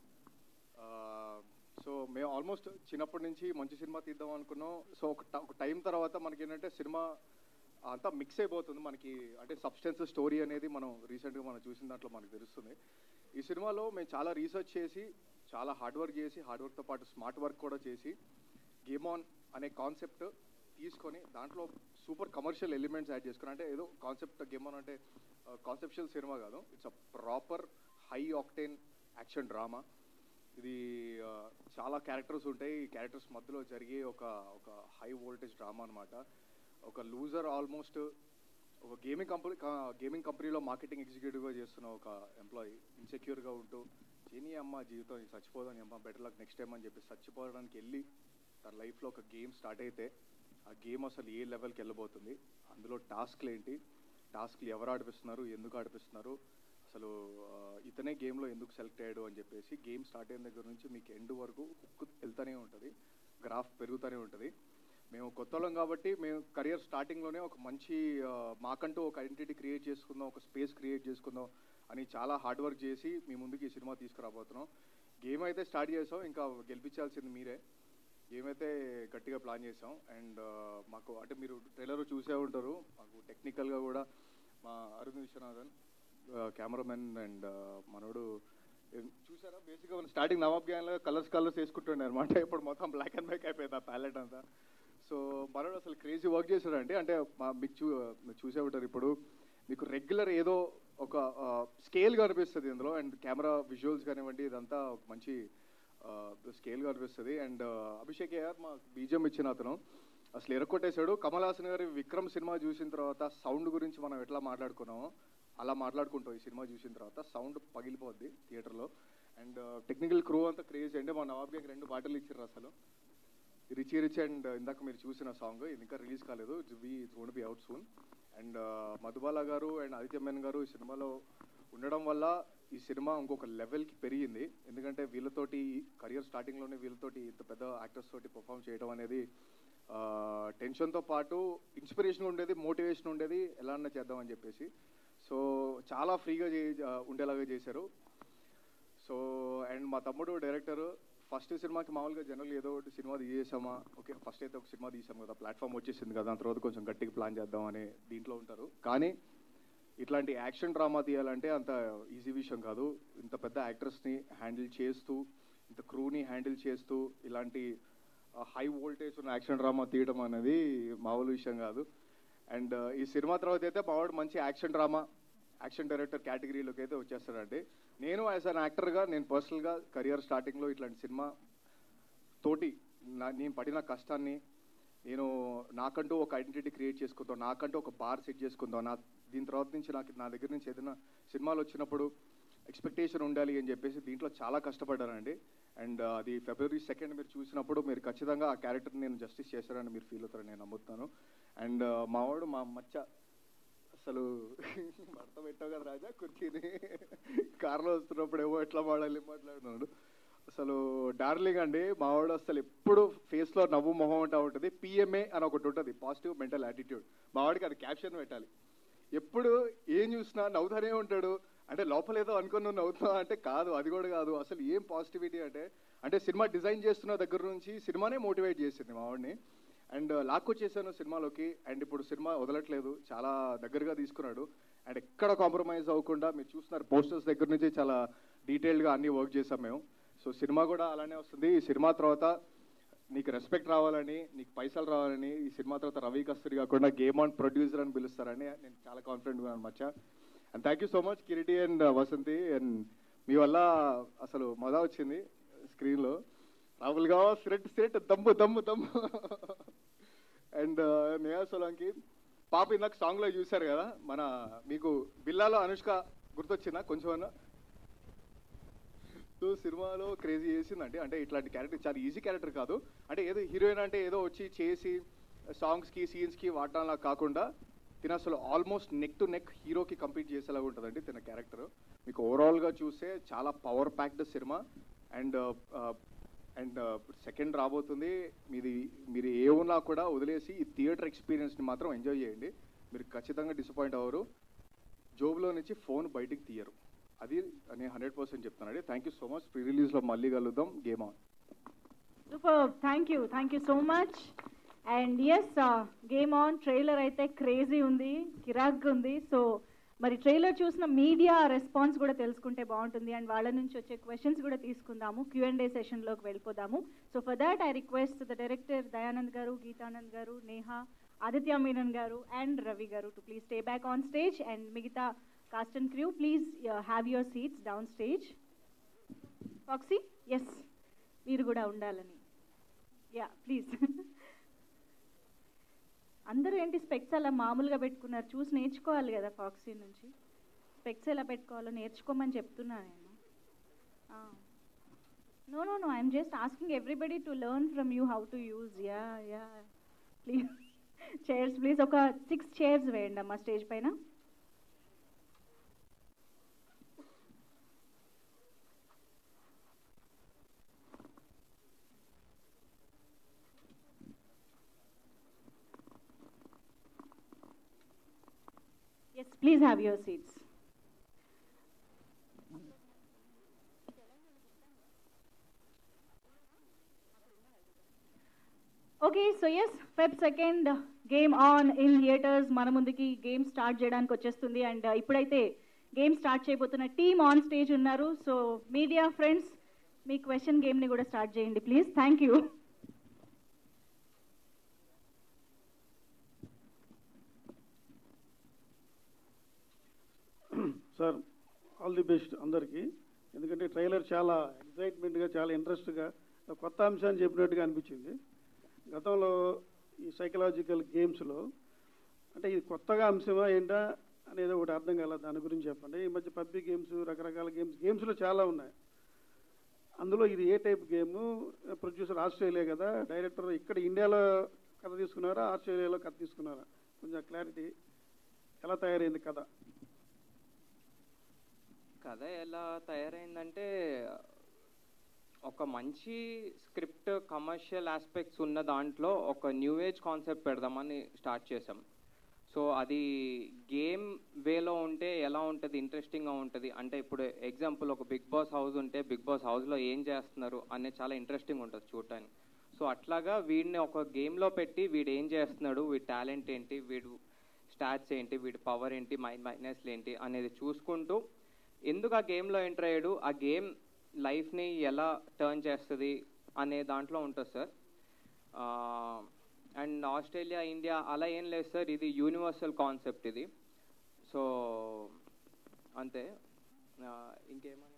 [SPEAKER 10] సో మేము ఆల్మోస్ట్ చిన్నప్పటి నుంచి మంచి సినిమా తీద్దాం అనుకున్నాం సో ఒక ట- ఒక టైం తర్వాత మనకి ఏంటంటే సినిమా అంతా మిక్స్ అయిపోతుంది మనకి అంటే సబ్స్టెన్స్ స్టోరీ అనేది మనం రీసెంట్గా మనం చూసిన దాంట్లో మనకు తెలుస్తుంది ఈ సినిమాలో మేము చాలా రీసెర్చ్ చేసి చాలా హార్డ్ వర్క్ చేసి హార్డ్ వర్క్తో పాటు స్మార్ట్ వర్క్ కూడా చేసి గేమ్ ఆన్ అనే కాన్సెప్ట్ తీసుకొని దాంట్లో సూపర్ కమర్షియల్ ఎలిమెంట్స్ యాడ్ చేసుకుని అంటే ఏదో కాన్సెప్ట్ గేమ్ ఆన్ అంటే కాన్సెప్షువల్ సినిమా కాదు it's a proper high octane action drama ఇది ఆ, చాలా క్యారెక్టర్స్ ఉంటాయి ఈ క్యారెక్టర్స్ మధ్యలో జరిగే ఒక ఒక హై వోల్టేజ్ డ్రామా అనమాట ఒక లూజర్ ఆల్మోస్ట్ ఒక గేమింగ్ కంపెనీ గేమింగ్ కంపెనీలో మార్కెటింగ్ ఎగ్జిక్యూటివ్గా చేస్తున్న ఒక ఎంప్లాయీ ఇన్సెక్యూర్గా ఉంటూ ఏని అమ్మ జీవితం ఇది చచ్చిపోదని అమ్మ బెటర్ లక్ నెక్స్ట్ టైం అని చెప్పి చచ్చిపోవడానికి వెళ్ళి తన లైఫ్లో ఒక గేమ్ స్టార్ట్ అయితే ఆ గేమ్ అసలు ఏ లెవెల్కి వెళ్ళబోతుంది అందులో టాస్క్లు ఏంటి టాస్క్లు ఎవరు ఆడిపిస్తున్నారు ఎందుకు ఆడిపిస్తున్నారు అసలు ఆ, ఇతనే గేమ్లో ఎందుకు సెలెక్ట్ అయ్యాడు అని చెప్పేసి గేమ్ స్టార్ట్ అయిన దగ్గర నుంచి మీకు ఎండ్ వరకు హుక్ వెళ్తూనే ఉంటుంది గ్రాఫ్ పెరుగుతూనే ఉంటుంది మేము కొత్త వాళ్ళం కాబట్టి మేము కెరియర్ స్టార్టింగ్లోనే ఒక మంచి ఆ, మాకంటూ ఒక ఐడెంటిటీ క్రియేట్ చేసుకుందాం ఒక స్పేస్ క్రియేట్ చేసుకుందాం అని చాలా హార్డ్ వర్క్ చేసి మీ ముందుకు ఈ సినిమా తీసుకురాబోతున్నాం గేమ్ అయితే స్టార్ట్ చేసాం ఇంకా గెలిపించాల్సింది మీరే గేమ్ అయితే గట్టిగా ప్లాన్ చేసాం అండ్ మాకు అంటే మీరు ట్రైలర్ చూసే ఉంటారు మాకు టెక్నికల్గా కూడా మా అరుణ్ విశ్వనాథన్ కెమెరామెన్ అండ్ మనోడు ఏం చూసారా బేసిక్గా మన స్టార్టింగ్ నవాబ్ గ్యాంగ్లో కలర్స్ కలర్స్ వేసుకుంటుండే అనమాట ఇప్పుడు మొత్తం బ్లాక్ అండ్ వైట్ అయిపోయింది ఆ ప్యాలెట్ అంతా సో మనోడు అసలు క్రేజీ వర్క్ చేశాడంటే అంటే మా మీకు చూ మీరు చూసే ఉంటారు ఇప్పుడు మీకు రెగ్యులర్ ఏదో ఒక స్కేల్ కనిపిస్తుంది ఇందులో అండ్ కెమెరా విజువల్స్ కానివ్వండి ఇదంతా ఒక మంచి స్కేల్ కనిపిస్తుంది అండ్ అభిషేక్ అయ్యార్ మా బీజం ఇచ్చిన అతను అసలు ఎరక్కొట్టేశాడు కమల్ హాసన్ గారి విక్రమ్ సినిమా చూసిన తర్వాత సౌండ్ గురించి మనం ఎట్లా మాట్లాడుకున్నామో అలా మాట్లాడుకుంటాం ఈ సినిమా చూసిన తర్వాత సౌండ్ పగిలిపోద్ది థియేటర్లో అండ్ టెక్నికల్ క్రూ అంతా క్రేజ్ అంటే మా నవాబ్ గారికి రెండు పాటలు ఇచ్చారు అసలు రిచ్ రిచ్ అండ్ ఇందాక మీరు చూసిన సాంగ్ ఇది ఇంకా రిలీజ్ కాలేదు it's be it's gonna be out soon and Madhubala గారు అండ్ ఆదిత్య మేనన్ గారు ఈ సినిమాలో ఉండడం వల్ల ఈ సినిమా ఇంకొక లెవెల్కి పెరిగింది ఎందుకంటే వీళ్ళతోటి కెరియర్ స్టార్టింగ్లోనే వీళ్ళతోటి ఇంత పెద్ద యాక్టర్స్ తోటి పర్ఫామ్ చేయడం అనేది టెన్షన్తో పాటు ఇన్స్పిరేషన్ ఉండేది మోటివేషన్ ఉండేది ఎలా అన్నా చేద్దామని చెప్పేసి సో చాలా ఫ్రీగా చే ఉండేలాగా చేశారు సో అండ్ మా తమ్ముడు డైరెక్టర్ ఫస్ట్ సినిమాకి మామూలుగా జనరల్ ఏదో ఒకటి సినిమా తీసేసామా ఓకే ఫస్ట్ అయితే ఒక సినిమా తీసాం కదా ప్లాట్ఫామ్ వచ్చేసింది కదా దాని తర్వాత కొంచెం గట్టిగా ప్లాన్ చేద్దాం అనే దీంట్లో ఉంటారు కానీ ఇట్లాంటి యాక్షన్ డ్రామా తీయాలంటే అంత ఈజీ విషయం కాదు ఇంత పెద్ద యాక్టర్స్ని హ్యాండిల్ చేస్తూ ఇంత క్రూని హ్యాండిల్ చేస్తూ ఇలాంటి హై వోల్టేజ్ ఉన్న యాక్షన్ డ్రామా తీయడం అనేది మామూలు విషయం కాదు అండ్ ఈ సినిమా తర్వాత అయితే మావాడు మంచి యాక్షన్ డ్రామా యాక్షన్ డైరెక్టర్ కేటగిరీలోకి అయితే వచ్చేస్తాడండి నేను యాజ్ అన్ యాక్టర్గా నేను పర్సనల్గా కెరియర్ స్టార్టింగ్లో ఇట్లాంటి సినిమా తోటి నా నేను పడిన కష్టాన్ని నేను నాకంటూ ఒక ఐడెంటిటీ క్రియేట్ చేసుకుందాం నాకంటూ ఒక బార్ సెట్ చేసుకుందాం నా దీని తర్వాత నుంచి నాకు నా దగ్గర నుంచి ఏదైనా సినిమాలు వచ్చినప్పుడు ఎక్స్పెక్టేషన్ ఉండాలి అని చెప్పేసి దీంట్లో చాలా కష్టపడ్డానండి అండ్ అది ఫిబ్రవరి సెకండ్ మీరు చూసినప్పుడు మీరు ఖచ్చితంగా ఆ క్యారెక్టర్ని నేను జస్టిస్ చేశారని మీరు ఫీల్ అవుతారని నేను నమ్ముతున్నాను అండ్ మావాడు మా మచ్చ అసలు భర్త పెట్టావు కదా రాజా కుర్చీని కార్లో వస్తున్నప్పుడు ఏమో ఎట్లా మాడాలి మాట్లాడుతున్నాడు అసలు డార్లింగ్ అండి మావాడు అసలు ఎప్పుడు ఫేస్లో నవ్వు మొహం ఉంటా ఉంటుంది పిఎంఏ అని ఒకటి ఉంటుంది పాజిటివ్ మెంటల్ యాటిట్యూడ్ మావాడికి అది క్యాప్షన్ పెట్టాలి ఎప్పుడు ఏం చూసినా నవ్వుతానే ఉంటాడు అంటే లోపల ఏదో అనుకుని నువ్వు నవ్వుతున్నావు అంటే కాదు అది కూడా కాదు అసలు ఏం పాజిటివిటీ అంటే అంటే సినిమా డిజైన్ చేస్తున్న దగ్గర నుంచి సినిమానే మోటివేట్ చేసింది మావాడిని అండ్ లాక్కొచ్చేసాను సినిమాలోకి అండ్ ఇప్పుడు సినిమా వదలట్లేదు చాలా దగ్గరగా తీసుకున్నాడు అండ్ ఎక్కడ కాంప్రమైజ్ అవ్వకుండా మీరు చూస్తున్నారు పోస్టర్స్ దగ్గర నుంచి చాలా డీటెయిల్డ్గా అన్ని వర్క్ చేసాం మేము సో సినిమా కూడా అలానే వస్తుంది ఈ సినిమా తర్వాత నీకు రెస్పెక్ట్ రావాలని నీకు పైసలు రావాలని ఈ సినిమా తర్వాత రవి కస్తూరి కాకుండా గేమ్ ఆన్ ప్రొడ్యూసర్ అని పిలుస్తారని నేను చాలా కాన్ఫిడెంట్గా ఉన్నాను మచ్చా and thank you so much Kireeti and Vasanthi and మీ వల్ల అసలు మజా వచ్చింది స్క్రీన్లో రాహుల్ గావా సిరెట్ సిరెట్ దమ్ము దమ్ము దమ్ము అండ్ నేహా సోలంకి పాప ఇందాక సాంగ్లో చూశారు కదా మన మీకు బిల్లాలో అనుష్క గుర్తొచ్చిందా కొంచెం అన్నా సో సినిమాలో క్రేజీ చేసిందండి అంటే ఇట్లాంటి క్యారెక్టర్ చాలా ఈజీ క్యారెక్టర్ కాదు అంటే ఏదో హీరోయిన్ అంటే ఏదో వచ్చి చేసి సాంగ్స్కి సీన్స్కి వాడడంలా కాకుండా తిన అసలు ఆల్మోస్ట్ నెక్ టు నెక్ హీరోకి కంప్లీట్ చేసేలాగా ఉంటుందండి తిన క్యారెక్టర్ మీకు ఓవరాల్గా చూస్తే చాలా power packed cinema and and second రాబోతుంది మీది మీరు ఏ ఉన్నా కూడా వదిలేసి ఈ థియేటర్ ఎక్స్పీరియన్స్ని మాత్రం ఎంజాయ్ చేయండి మీరు ఖచ్చితంగా డిసప్పాయింట్ అవ్వరు జోబులో నుంచి ఫోన్ బయటికి తీయరు అది నేను హండ్రెడ్ పర్సెంట్ చెప్తానండి thank you so much pre రిలీజ్లో మళ్ళీ కలుద్దాం game on
[SPEAKER 1] super thank you thank you so much and yes game on trailer అయితే క్రేజీ ఉంది కిరాక్ ఉంది సో మరి ట్రైలర్ చూసిన మీడియా రెస్పాన్స్ కూడా తెలుసుకుంటే బాగుంటుంది అండ్ వాళ్ళ నుంచి వచ్చే క్వశ్చన్స్ కూడా తీసుకుందాము క్యూ అండ్ ఏ సెషన్లోకి వెళ్ళిపోదాము so for that I request the director Dayanand గారు గీతానంద్ గారు నేహా ఆదిత్య మీనన్ గారు అండ్ రవి గారు to please stay back on stage and మిగతా cast and crew please have your seats down stage ఫాక్సీ ఎస్ మీరు కూడా ఉండాలని యా ప్లీజ్ అందరూ ఏంటి స్పెక్స్ అలా మామూలుగా పెట్టుకున్నారు చూసి నేర్చుకోవాలి కదా ఫాక్సీ నుంచి స్పెక్స్ ఎలా పెట్టుకోవాలో నేర్చుకోమని చెప్తున్నా నేను no no no I'm just asking everybody to learn from you how to use yeah yeah please chairs please ఒక సిక్స్ చైర్స్ వేయండి అమ్మా స్టేజ్ పైన Yes, please have your seats. Okay so yes Feb second game on in theatres మన ముందుకి game start చేయడానికి వచ్చేస్తుంది అండ్ ఇప్పుడైతే గేమ్ స్టార్ట్ చేయబోతున్న టీమ్ ఆన్ స్టేజ్ ఉన్నారు సో మీడియా ఫ్రెండ్స్ మీ క్వశ్చన్ గేమ్ని కూడా స్టార్ట్ చేయండి please thank you
[SPEAKER 11] sir all the best అందరికీ ఎందుకంటే ట్రైలర్ చాలా ఎక్సైట్మెంట్గా చాలా ఇంట్రెస్ట్గా కొత్త అంశాన్ని చెప్పినట్టుగా అనిపించింది గతంలో ఈ సైకలాజికల్ గేమ్స్లో అంటే ఇది కొత్తగా అంశమా ఏంటా అనేది ఒకటి అర్థం కాల దాని గురించి చెప్పండి ఈ మధ్య పబ్లిక్ గేమ్స్ రకరకాల గేమ్స్ గేమ్స్లో చాలా ఉన్నాయి అందులో ఇది ఏ టైప్ గేమ్ ప్రొడ్యూసర్ ఆస్ట్రేలియా కదా డైరెక్టర్ ఇక్కడ ఇండియాలో కథ తీసుకున్నారా ఆస్ట్రేలియాలో కథ తీసుకున్నారా కొంచెం క్లారిటీ ఎలా తయారైంది కథ
[SPEAKER 7] కథ ఎలా తయారైందంటే ఒక మంచి స్క్రిప్ట్ కమర్షియల్ ఆస్పెక్ట్స్ ఉన్న దాంట్లో ఒక న్యూ ఏజ్ కాన్సెప్ట్ పెడదామని స్టార్ట్ చేసాం సో అది గేమ్ వేలో ఉంటే ఎలా ఉంటుంది ఇంట్రెస్టింగ్గా ఉంటుంది అంటే ఇప్పుడు ఎగ్జాంపుల్ ఒక బిగ్ బాస్ హౌస్ ఉంటే బిగ్ బాస్ హౌస్లో ఏం చేస్తున్నారు అనేది చాలా ఇంట్రెస్టింగ్ ఉంటుంది చూడటానికి సో అట్లాగా వీడిని ఒక గేమ్లో పెట్టి వీడు ఏం చేస్తున్నాడు వీడి టాలెంట్ ఏంటి వీడు స్టాట్స్ ఏంటి వీడి పవర్ ఏంటి మై మైనస్లు ఏంటి అనేది చూసుకుంటూ ఎందుకు ఆ గేమ్లో ఎంటర్ అయ్యాడు ఆ గేమ్ లైఫ్ని ఎలా టర్న్ చేస్తుంది అనే దాంట్లో ఉంటుంది సార్ అండ్ ఆస్ట్రేలియా ఇండియా అలా ఏం లేదు సార్ ఇది యూనివర్సల్ కాన్సెప్ట్ ఇది సో అంతే ఆ, ఇంకేమన్నా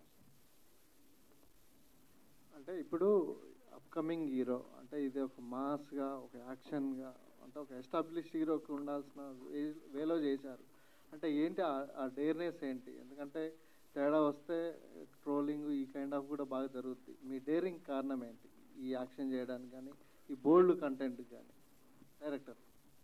[SPEAKER 12] అంటే ఇప్పుడు అప్కమింగ్ హీరో అంటే ఇది ఒక మాస్గా ఒక యాక్షన్గా అంటే ఒక ఎస్టాబ్లిష్ హీరోకి ఉండాల్సిన వే- వేలో చేశారు అంటే ఏంటి ఆ- ఆ డేర్నెస్ ఏంటి ఎందుకంటే తేడా వస్తే ట్రోలింగ్ ఈ కైండ్ ఆఫ్ కూడా బాగా జరుగుతుంది మీ డేరింగ్ కారణం ఏంటి ఈ యాక్షన్ చేయడానికి కానీ ఈ బోల్డ్ కంటెంట్ కానీ డైరెక్టర్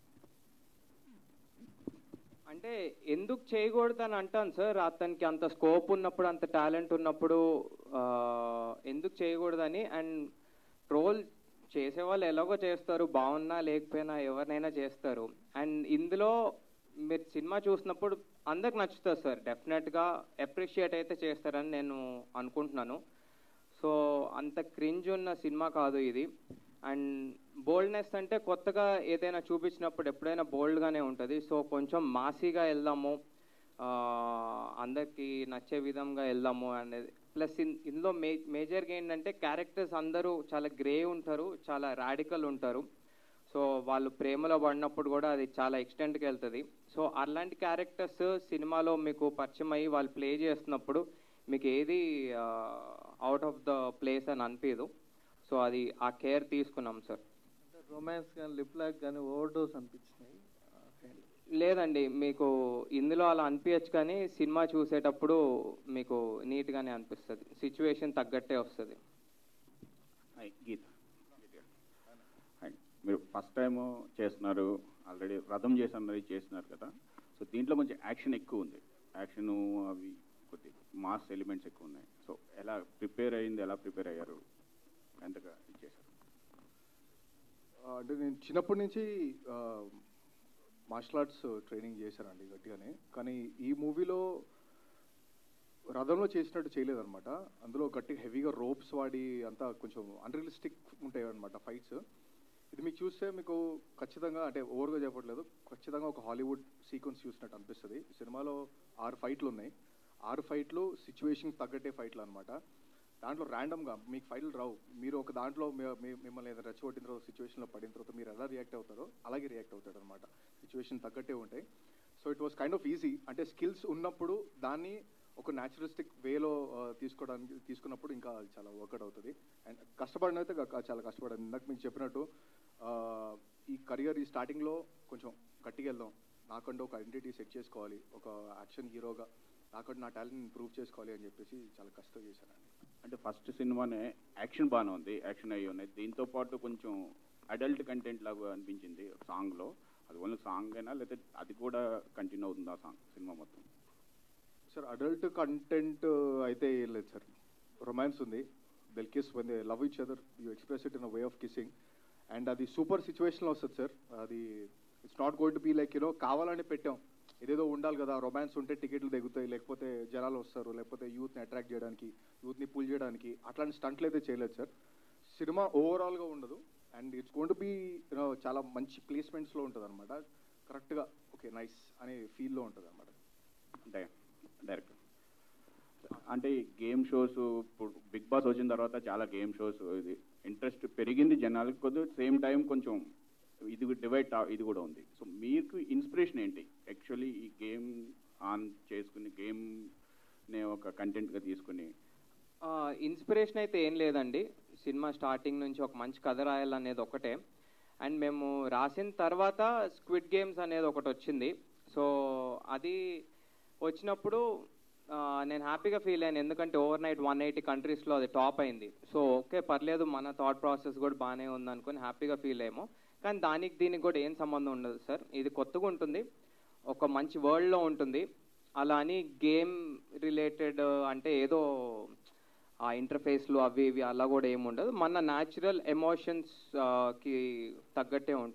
[SPEAKER 7] అంటే ఎందుకు చేయకూడదు అని అంటాను సార్ అతనికి అంత స్కోప్ ఉన్నప్పుడు అంత టాలెంట్ ఉన్నప్పుడు ఆ, ఎందుకు చేయకూడదని అండ్ ట్రోల్ చేసే వాళ్ళు ఎలాగో చేస్తారు బాగున్నా లేకపోయినా ఎవరినైనా చేస్తారు అండ్ ఇందులో మీరు సినిమా చూసినప్పుడు అందరికి నచ్చుతుంది సార్ డెఫినెట్గా అప్రిషియేట్ అయితే చేస్తారని నేను అనుకుంటున్నాను సో అంత క్రింజ్ ఉన్న సినిమా కాదు ఇది అండ్ బోల్డ్నెస్ అంటే కొత్తగా ఏదైనా చూపించినప్పుడు ఎప్పుడైనా బోల్డ్గానే ఉంటుంది సో కొంచెం మాసీగా వెళ్దాము ఆ, అందరికీ నచ్చే విధంగా వెళ్దాము అనేది ప్లస్ ఇన్ ఇందులో మే మేజర్గా ఏంటంటే క్యారెక్టర్స్ అందరూ చాలా గ్రే ఉంటారు చాలా రాడికల్ ఉంటారు సో వాళ్ళు ప్రేమలో పడినప్పుడు కూడా అది చాలా ఎక్స్టెంట్కి వెళ్తుంది సో అలాంటి క్యారెక్టర్స్ సినిమాలో మీకు పరిచయం అయ్యి వాళ్ళు ప్లే చేస్తున్నప్పుడు మీకు ఏది అవుట్ ఆఫ్ ద ప్లేస్ అని అనిపించదు సో అది ఆ కేర్ తీసుకున్నాం సార్
[SPEAKER 12] అంటే రొమాన్స్ కానీ లిప్ లాక్ కానీ ఓవర్ డోస్ అనిపించినాయి ఆ kind.
[SPEAKER 7] లేదండి మీకు ఇందులో అలా అనిపించచ్చు కానీ సినిమా చూసేటప్పుడు మీకు నీట్గానే అనిపిస్తుంది సిచ్యువేషన్ తగ్గట్టే వస్తుంది
[SPEAKER 13] హాయ్ గీత హాయ్ మీరు ఫస్ట్ టైం చేస్తున్నారు ఆల్రెడీ రథం చేసి అన్నది చేస్తున్నారు కదా సో దీంట్లో కొంచెం యాక్షన్ ఎక్కువ ఉంది యాక్షన్ అవి కొద్ది మాస్ ఎలిమెంట్స్ ఎక్కువ ఉన్నాయి సో ఎలా ప్రిపేర్ అయింది ఎలా ప్రిపేర్ అయ్యారు ఎంతగా ఇచ్చేసారు
[SPEAKER 10] ఆ, అంటే నేను చిన్నప్పటి నుంచి మార్షల్ ఆర్ట్స్ ట్రైనింగ్ చేశానండి గట్టిగానే కానీ ఈ మూవీలో రథంలో చేసినట్టు చేయలేదన్నమాట అందులో గట్టిగా హెవీగా రోప్స్ వాడి అంతా కొంచెం అన్రియలిస్టిక్ ఉంటాయి అనమాట ఫైట్స్ ఇది మీకు చూస్తే మీకు ఖచ్చితంగా అంటే ఓవర్గా చెప్పట్లేదు ఖచ్చితంగా ఒక హాలీవుడ్ సీక్వెన్స్ చూసినట్టు అనిపిస్తుంది సినిమాలో ఆరు ఫైట్లు ఉన్నాయి ఆరు ఫైట్లు సిచ్యువేషన్ తగ్గట్టే ఫైట్లు అనమాట దాంట్లో ర్యాండమ్గా మీకు ఫైట్లు రావు మీరు ఒక దాంట్లో మీ- మీ- మిమ్మల్ని ఏదైనా రెచ్చగొట్టిన తర్వాత సిచ్యువేషన్లో పడిన తర్వాత మీరు ఎలా రియాక్ట్ అవుతారో అలాగే రియాక్ట్ అవుతాడు అనమాట సిచ్యువేషన్ తగ్గట్టే ఉంటాయి so it was kind of easy అంటే స్కిల్స్ ఉన్నప్పుడు దాన్ని ఒక న్యాచురలిస్టిక్ వేలో తీసుకోవడానికి తీసుకున్నప్పుడు ఇంకా అది చాలా వర్కౌట్ అవుతుంది అండ్ కష్టపడిన అయితే గా- చాలా కష్టపడాను ఇందాక మీకు చెప్పినట్టు ఆ, ఈ కెరియర్ ఈ స్టార్టింగ్లో కొంచెం గట్టిగా వెళ్దాం నాకంటూ ఒక ఐడెంటిటీ సెట్ చేసుకోవాలి ఒక యాక్షన్ హీరోగా నాకంటూ నా టాలెంట్ ప్రూవ్ చేసుకోవాలి అని చెప్పేసి చాలా కష్టం చేశానండి
[SPEAKER 13] అంటే ఫస్ట్ సినిమానే యాక్షన్ బాగానే ఉంది యాక్షన్ అయ్యి ఉన్నాయి దీంతో పాటు కొంచెం అడల్ట్ కంటెంట్ లాగా అనిపించింది సాంగ్లో అది ఓన్లీ సాంగ్ అయినా లేకపోతే అది కూడా కంటిన్యూ అవుతుంది ఆ సాంగ్ సినిమా మొత్తం
[SPEAKER 10] సార్ అడల్ట్ కంటెంట్ అయితే ఏం లేదు సార్ రొమాన్స్ ఉంది they'll kiss when they love each other you express it in way of kissing and అది సూపర్ సిచ్యువేషన్లో వస్తుంది సార్ అది it's not going to be like you know కావాలని పెట్టాం ఇదేదో ఉండాలి కదా రొమాన్స్ ఉంటే టికెట్లు దిగుతాయి లేకపోతే జనాలు వస్తారు లేకపోతే యూత్ని అట్రాక్ట్ చేయడానికి యూత్ని పుల్ చేయడానికి అట్లాంటి స్టంట్లు అయితే చేయలేదు సార్ సినిమా ఓవరాల్గా ఉండదు and it's gonna to be you know చాలా మంచి ప్లేస్మెంట్స్లో ఉంటుంది అనమాట కరెక్ట్గా ఓకే నైస్ అనే ఫీల్లో ఉంటుంది అనమాట
[SPEAKER 13] అంటే డైరెక్ట్ అంటే గేమ్ షోస్ ఇప్పుడు బిగ్ బాస్ వచ్చిన తర్వాత చాలా గేమ్ షోస్ ఇది ఇంట్రెస్ట్ పెరిగింది జనాలకి కొద్ది సేమ్ టైం కొంచెం ఇది డివైడ్ ఇది కూడా ఉంది సో మీకు ఇన్స్పిరేషన్ ఏంటి యాక్చువల్లీ ఈ గేమ్ ఆన్ చేసుకుని గేమ్ నే ఒక కంటెంట్గా తీసుకుని
[SPEAKER 7] ఇన్స్పిరేషన్ అయితే ఏం లేదండి సినిమా స్టార్టింగ్ నుంచి ఒక మంచి కథ రాయాలనేది ఒకటే అండ్ మేము రాసిన తర్వాత స్క్విడ్ గేమ్స్ అనేది ఒకటి వచ్చింది సో అది వచ్చినప్పుడు ఆ, నేను హ్యాపీగా ఫీల్ అయ్యాను ఎందుకంటే ఓవర్ నైట్ వన్ ఎయిటీ కంట్రీస్లో అది టాప్ అయింది సో ఓకే పర్లేదు మన థాట్ ప్రాసెస్ కూడా బాగానే ఉంది అనుకుని హ్యాపీగా ఫీల్ అయ్యాము కానీ దానికి దీనికి కూడా ఏం సంబంధం ఉండదు సార్ ఇది కొత్తగా ఉంటుంది ఒక మంచి వరల్డ్లో ఉంటుంది అలా అని గేమ్ రిలేటెడ్ అంటే ఏదో ఆ ఇంటర్ఫేస్లు అవి ఇవి అలా కూడా ఏమి ఉండదు మన న్యాచురల్ ఎమోషన్స్ కి తగ్గట్టే ఉంటుంది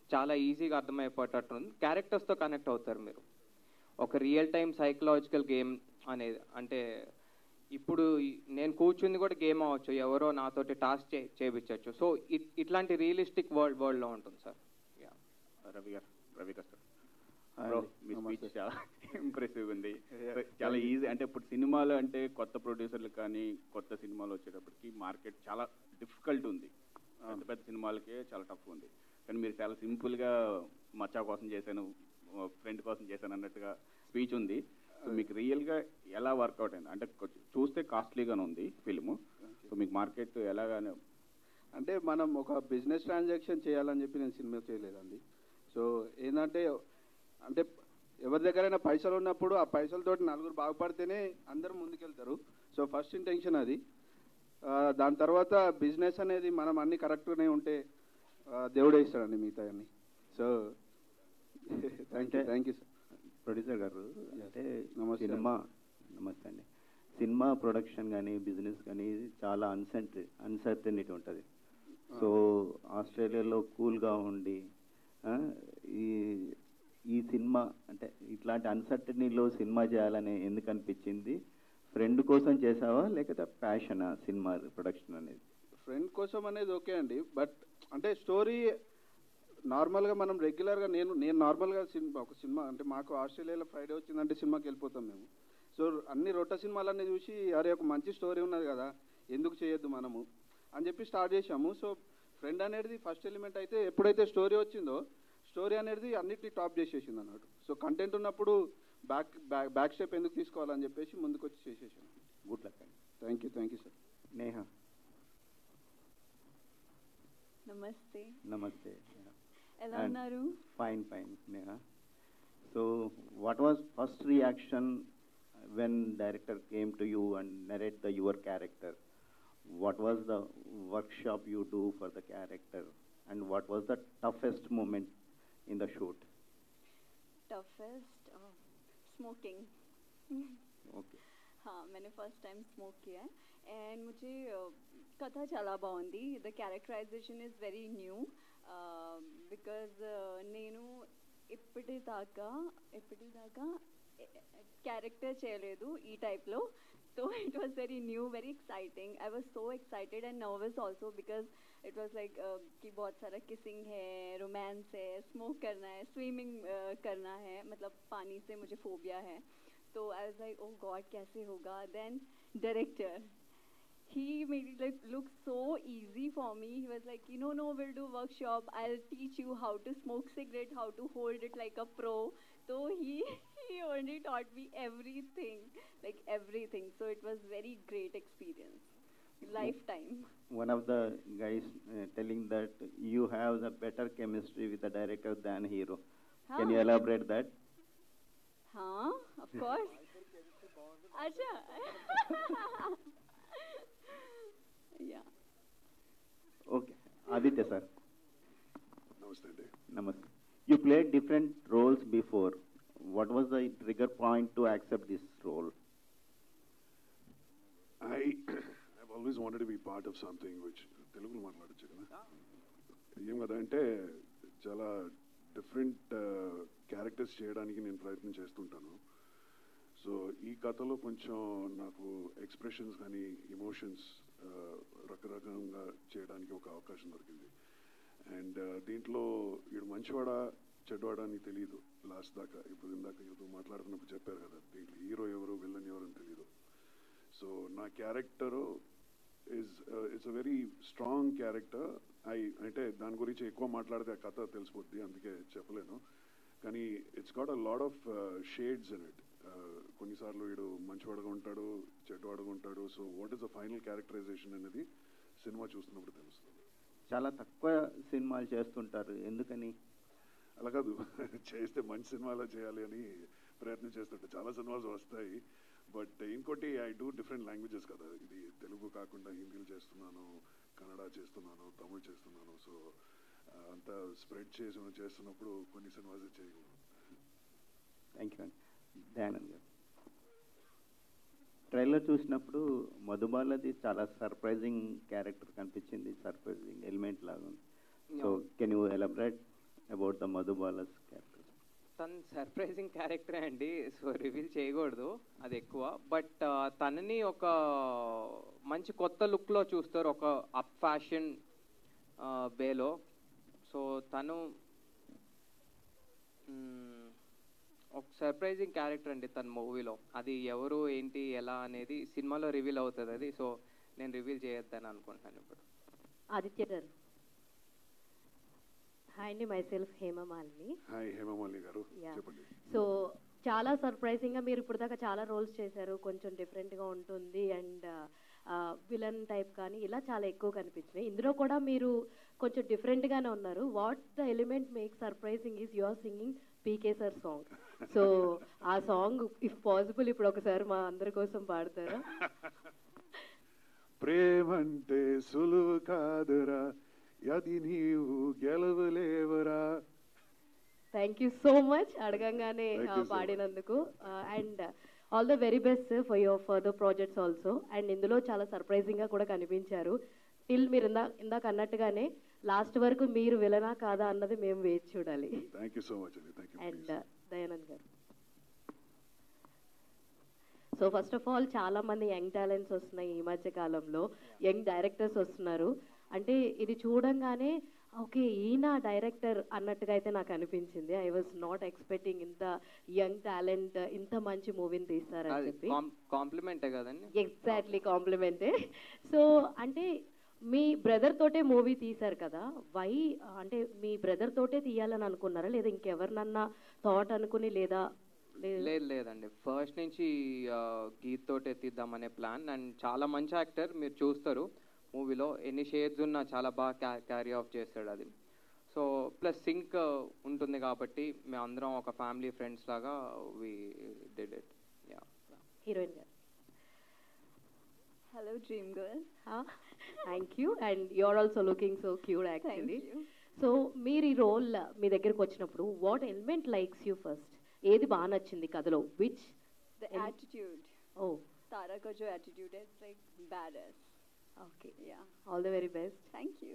[SPEAKER 7] చాలా ఈజీగా అర్థమైపోయేటట్టుంది క్యారెక్టర్స్తో కనెక్ట్ అవుతారు మీరు ఒక రియల్ టైం సైకలాజికల్ గేమ్ అనేది అంటే ఇప్పుడు ఈ- నేను కూర్చుంది కూడా గేమ్ అవ్వచ్చు ఎవరో నాతోటి టాస్క్ చే చేయించవచ్చు సో ఇట్ ఇట్లాంటి రియలిస్టిక్ వరల్డ్ వరల్డ్లో ఉంటుంది సార్
[SPEAKER 13] రవి గారు రవి గారు సార్
[SPEAKER 6] హాయ్
[SPEAKER 13] బ్రో
[SPEAKER 6] అండి.
[SPEAKER 13] మీ స్పీచ్
[SPEAKER 6] నమస్తే.
[SPEAKER 13] చాలా ఇంప్రెసివ్ ఉంది
[SPEAKER 6] Yeah.
[SPEAKER 13] చాలా
[SPEAKER 6] Thank you.
[SPEAKER 13] ఈజీ అంటే ఇప్పుడు సినిమాలు అంటే కొత్త ప్రొడ్యూసర్లు కానీ కొత్త సినిమాలు వచ్చేటప్పటికి మార్కెట్ చాలా డిఫికల్ట్ ఉంది పెద్ద పెద్ద సినిమాలకే చాలా టఫ్ ఉంది కానీ మీరు చాలా సింపుల్గా మచ్చా కోసం చేశాను ఫ్రెండ్ కోసం చేశాను అన్నట్టుగా స్పీచ్ ఉంది సో మీకు రియల్గా ఎలా వర్కౌట్ అయింది అంటే కొంచెం చూస్తే కాస్ట్లీగానే ఉంది ఫిల్ము సో మీకు మార్కెట్ ఎలాగానే
[SPEAKER 6] అంటే మనం ఒక బిజినెస్ ట్రాన్సాక్షన్ చేయాలని చెప్పి నేను సినిమా చేయలేదండి సో ఏంటంటే అంటే ఎవరి దగ్గరైనా పైసలు ఉన్నప్పుడు ఆ పైసలతోటి నలుగురు బాగుపడితేనే అందరూ ముందుకెళ్తారు సో ఫస్ట్ ఇంటెన్షన్ అది ఆ, దాని తర్వాత బిజినెస్ అనేది మనం అన్ని కరెక్ట్గానే ఉంటే ఆ, దేవుడే ఇస్తాడండి మిగతా అన్ని so thank you thank you sir
[SPEAKER 14] producer గారు అంటే
[SPEAKER 6] నమస్తే.
[SPEAKER 14] సినిమా నమస్తే అండి సినిమా ప్రొడక్షన్ కానీ బిజినెస్ కానీ చాలా అన్సర్ట అన్సర్టనిటీ ఉంటుంది సో ఆస్ట్రేలియాలో కూల్గా ఉండి ఆ, ఈ ఈ సినిమా అంటే ఇట్లాంటి అన్సర్టనీలో సినిమా చేయాలని ఎందుకు అనిపించింది ఫ్రెండ్ కోసం చేసావా లేకపోతే ప్యాషనా సినిమా ప్రొడక్షన్ అనేది
[SPEAKER 6] ఫ్రెండ్ కోసం అనేది ఓకే అండి బట్ అంటే స్టోరీ నార్మల్గా మనం రెగ్యులర్గా నేను నేను నార్మల్గా సినిమా ఒక సినిమా అంటే మాకు ఆస్ట్రేలియాలో ఫ్రైడే వచ్చిందంటే సినిమాకి వెళ్ళిపోతాం మేము సో అన్ని రొట్ట సినిమాలన్నీ చూసి అరే ఒక మంచి స్టోరీ ఉన్నది కదా ఎందుకు చేయొద్దు మనము అని చెప్పి స్టార్ట్ చేసాము సో ఫ్రెండ్ అనేది ఫస్ట్ ఎలిమెంట్ అయితే ఎప్పుడైతే స్టోరీ వచ్చిందో స్టోరీ అనేది అన్నిటిని టాప్ చేసేసింది అన్నట్టు సో కంటెంట్ ఉన్నప్పుడు బ్యాక్ బ్యాక్ బ్యాక్ స్టెప్ ఎందుకు తీసుకోవాలని చెప్పేసి ముందుకు వచ్చి చేసేసాను
[SPEAKER 14] గుడ్ లక్ అండి
[SPEAKER 6] thank you thank you sir
[SPEAKER 14] Neha
[SPEAKER 9] నమస్తే
[SPEAKER 14] నమస్తే
[SPEAKER 9] ఎలా ఉన్నారు
[SPEAKER 14] fine fine Neha so what was first reaction when director came to you and narrate the your character what was the workshop you do for the character and what was the toughest moment in the shoot
[SPEAKER 9] toughest smoking
[SPEAKER 14] okay
[SPEAKER 9] हाँ मैंने first time smoke किया है and मुझे uh, कथा చాలా బాగుంది the characterization is very new because నేను ఇప్పటిదాకా ఇప్పటిదాకా క్యారెక్టర్ చేయలేదు ఈ టైప్లో so it was very new very exciting I was so excited and nervous also because it was like कि बहुत सारा किसिंग है रोमांस है स्मोक करना है स्विमिंग करना है मतलब पानी से मुझे फोबिया है तो I was like oh god कैसे होगा then director he made it like look so easy for me he was like you know no we'll do workshop i'll teach you how to smoke cigarette how to hold it like a pro so he he only taught me everything like everything so it was very great experience lifetime
[SPEAKER 14] one of the guys uh, telling that you have the better chemistry with the director than hero can you
[SPEAKER 9] Huh.
[SPEAKER 14] elaborate that
[SPEAKER 9] huh of course acha yeah
[SPEAKER 14] okay aditya sir
[SPEAKER 8] నమస్తే అండి
[SPEAKER 14] namaste you played different roles before what was the trigger point to accept this role
[SPEAKER 8] I I always wanted to be part of something which తెలుగులో మాట్లాడచ్చు కదా ఏం కదా అంటే చాలా different characters చేయడానికి నేను ప్రయత్నం చేస్తుంటాను సో ఈ కథలో కొంచెం నాకు ఎక్స్ప్రెషన్స్ కానీ ఇమోషన్స్ రకరకంగా చేయడానికి ఒక అవకాశం దొరికింది అండ్ దీంట్లో వీడు మంచివాడా చెడ్డవాడా అని తెలియదు లాస్ట్ దాకా ఇప్పుడు ఇందాక ఏదో మాట్లాడుతున్నప్పుడు చెప్పారు కదా దీంట్లో హీరో ఎవరు విల్లన్ ఎవరు అని తెలియదు సో నా character is it's a very strong character I అంటే దాని గురించి ఎక్కువ మాట్లాడితే ఆ కథ తెలిసిపోద్ది అందుకే చెప్పలేను కానీ it's got a lot of shades in it కొన్నిసార్లు వీడు మంచివాడుగా ఉంటాడు చెడ్డవాడుగా ఉంటాడు so what is the final characterization అనేది సినిమా చూస్తున్నప్పుడు తెలుస్తుంది
[SPEAKER 14] చాలా తక్కువ సినిమాలు చేస్తుంటారు ఎందుకని
[SPEAKER 8] అలా కాదు చేస్తే మంచి సినిమాలో చేయాలి అని ప్రయత్నం చేస్తుంటే చాలా సినిమాలు వస్తాయి బట్ ఇంకోటి ఐ డూ డిఫరెంట్ లాంగ్వేజెస్ కదా ఇది తెలుగు కాకుండా హిందీలో చేస్తున్నాను కన్నడ చేస్తున్నాను తమిళ్ చేస్తున్నాను సో అంతా స్ప్రెడ్ చేసి చేస్తున్నప్పుడు కొన్ని సినిమాస్ చేయగలను
[SPEAKER 14] థ్యాంక్ యూ అండి దయానంద్ గారు ట్రైలర్ చూసినప్పుడు మధుబాలది చాలా సర్ప్రైజింగ్ క్యారెక్టర్ కనిపించింది సర్ప్రైజింగ్ ఎలిమెంట్ లాగా ఉంది so can you elaborate about the Madhubalas character?
[SPEAKER 7] తను సర్ప్రైజింగ్ క్యారెక్టరే అండి సో రివీల్ చేయకూడదు అది ఎక్కువ బట్ తనని ఒక మంచి కొత్త లుక్లో చూస్తారు ఒక అప్ ఫ్యాషన్ వేలో సో తను మ్, ఒక సర్ప్రైజింగ్ క్యారెక్టర్ అండి తన మూవీలో అది ఎవరు ఏంటి ఎలా అనేది సినిమాలో రివీల్ అవుతుంది అది సో నేను రివీల్ చేయొద్దని అనుకుంటున్నాను ఇప్పుడు
[SPEAKER 15] ఆదిత్య గారు హాయ్ అండి myself Hemamalini
[SPEAKER 8] hi Hemamali గారు
[SPEAKER 15] Yeah.
[SPEAKER 8] చెప్పండి
[SPEAKER 15] సో చాలా సర్ప్రైజింగ్గా మీరు ఇప్పుడు దాకా చాలా రోల్స్ చేశారు కొంచెం డిఫరెంట్గా ఉంటుంది అండ్ విలన్ టైప్ కానీ ఇలా చాలా ఎక్కువ కనిపించినాయి ఇందులో కూడా మీరు కొంచెం డిఫరెంట్గానే ఉన్నారు what the element make surprising is your singing PK sir song so ఆ సాంగ్ ఇఫ్ పాసిబుల్ ఇప్పుడు ఒకసారి మా అందరి కోసం పాడతారా
[SPEAKER 8] ప్రేమంటే సులువు కాదురా అది నీవు గెలవలేవరా
[SPEAKER 15] థ్యాంక్ యూ సో మచ్ అడగంగానే
[SPEAKER 8] Thank
[SPEAKER 15] uh,
[SPEAKER 8] you so much.
[SPEAKER 15] పాడినందుకు and all the very best for your further projects also and ఇందులో చాలా సర్ప్రైజింగ్గా కూడా కనిపించారు టిల్ మీరు ఇందా ఇందాక అన్నట్టుగానే లాస్ట్ వరకు మీరు విలనా కాదా అన్నది మేము వేచి చూడాలి
[SPEAKER 8] థ్యాంక్ యూ సో మచ్ అండి థ్యాంక్ యూ
[SPEAKER 15] అండ్ దయానంద్ గారు సో ఫస్ట్ ఆఫ్ ఆల్ చాలా మంది యంగ్ టాలెంట్స్ వస్తున్నాయి ఈ మధ్య కాలంలో యంగ్ డైరెక్టర్స్ వస్తున్నారు అంటే ఇది చూడంగానే ఓకే ఈయన డైరెక్టర్ అన్నట్టుగా అయితే నాకు అనిపించింది ఐ వాజ్ నాట్ ఎక్స్పెక్టింగ్ ఇంత యంగ్ టాలెంట్ ఇంత మంచి మూవీని తీస్తారని
[SPEAKER 7] అది
[SPEAKER 15] చెప్పి
[SPEAKER 7] కాంప్లిమెంటే కదండి
[SPEAKER 15] ఎగ్జాక్ట్లీ కాంప్లిమెంటే సో అంటే మీ బ్రదర్ తోటే మూవీ తీశారు కదా వై అంటే మీ బ్రదర్ తోటే తీయాలని అనుకున్నారా లేదా ఇంకెవరినన్నా థాట్ అనుకుని లేదా లేదు
[SPEAKER 7] లేదు లేదండి ఫస్ట్ నుంచి ఆ, గీత్ తోటే తీద్దామనే ప్లాన్ అండ్ చాలా మంచి యాక్టర్ మీరు చూస్తారు మూవీలో ఎన్ని షేడ్స్ ఉన్నా చాలా బాగా క్యారీ ఆఫ్ చేస్తాడు అది సో ప్లస్ సింక్ ఉంటుంది కాబట్టి మేము అందరం ఒక ఫ్యామిలీ ఫ్రెండ్స్ లాగా we did it yeah
[SPEAKER 15] heroine గారు
[SPEAKER 9] Hello, Dream Girl.
[SPEAKER 15] Thank you and you are also looking so cute actually
[SPEAKER 9] you.
[SPEAKER 15] So మీరు ఈ రోల్ మీ దగ్గరికి వచ్చినప్పుడు what element likes you first ఏది బాగా నచ్చింది కథలో విచ్
[SPEAKER 9] The attitude.
[SPEAKER 15] ఓ
[SPEAKER 9] Tara ka jo attitude है, it's like badass.
[SPEAKER 15] Okay
[SPEAKER 9] Yeah.
[SPEAKER 15] All the very best
[SPEAKER 9] Thank you.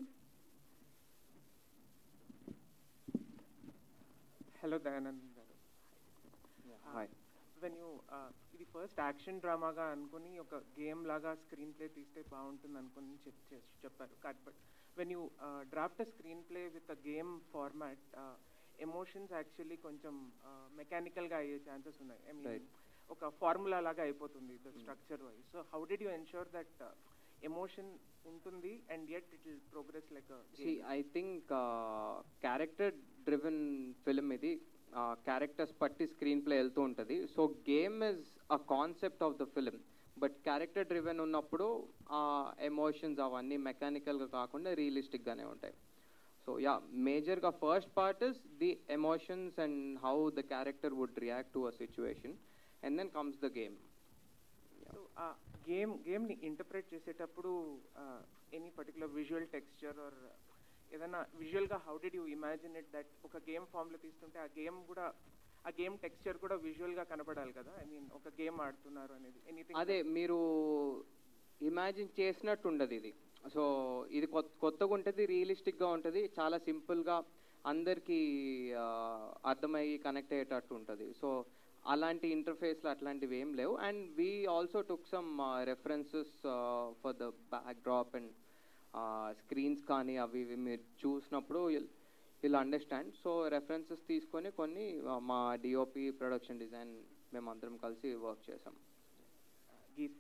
[SPEAKER 16] Hello Dayanand garu
[SPEAKER 7] hi
[SPEAKER 16] when you ఇది ఫస్ట్ యాక్షన్ డ్రామాగా అనుకుని ఒక గేమ్ లాగా స్క్రీన్ ప్లే తీస్తే బాగుంటుంది అనుకుని చెప్ చేస్- చెప్పారు cut but when you draft a screenplay with a game format emotions actually కొంచెం మెకానికల్గా అయ్యే ఛాన్సెస్ ఉన్నాయి ఐ మీన్
[SPEAKER 7] Right.
[SPEAKER 16] ఒక ఫార్ములా లాగా అయిపోతుంది the structure wise so how did you ensure that emotion ఉంటుంది and yet it will progress like
[SPEAKER 7] See, I think character driven film ఇది characters పట్టి స్క్రీన్ ప్లే వెళ్తూ ఉంటుంది so game is a concept of the film but character driven ఉన్నప్పుడు ఆ emotions అవన్నీ మెకానికల్గా కాకుండా రియలిస్టిక్గానే ఉంటాయి సో యా మేజర్గా first part is the emotions and how the character would react to a situation and then comes the game
[SPEAKER 16] so ఆ game గేమ్ని ఇంటర్ప్రేట్ చేసేటప్పుడు any particular visual texture or ఏదైనా విజువల్గా how did you imagine it that ఒక game ఫామ్లో తీస్తుంటే ఆ game కూడా ఆ గేమ్ టెక్స్చర్ కూడా విజువల్గా కనపడాలి కదా ఐ మీన్ ఒక గేమ్ ఆడుతున్నారు అనేది ఎనీథింగ్
[SPEAKER 7] అదే మీరు ఇమాజిన్ చేసినట్టు ఉండదు ఇది సో ఇది కొత్త కొత్తగా ఉంటుంది రియలిస్టిక్గా ఉంటుంది చాలా సింపుల్గా అందరికీ ఆ, అర్థమయ్యి కనెక్ట్ అయ్యేటట్టు ఉంటుంది సో అలాంటి ఇంటర్ఫేస్లు అట్లాంటివి ఏం లేవు and we also took some references for the backdrop and screens కానీ అవి ఇవి మీరు చూసినప్పుడు ఇలా అండర్స్టాండ్ సో రెఫరెన్సెస్ తీసుకొని కొన్ని ఆ, మా డిఓపి ప్రొడక్షన్ డిజైన్ మేమందరం కలిసి వర్క్ చేసాం
[SPEAKER 16] Geeth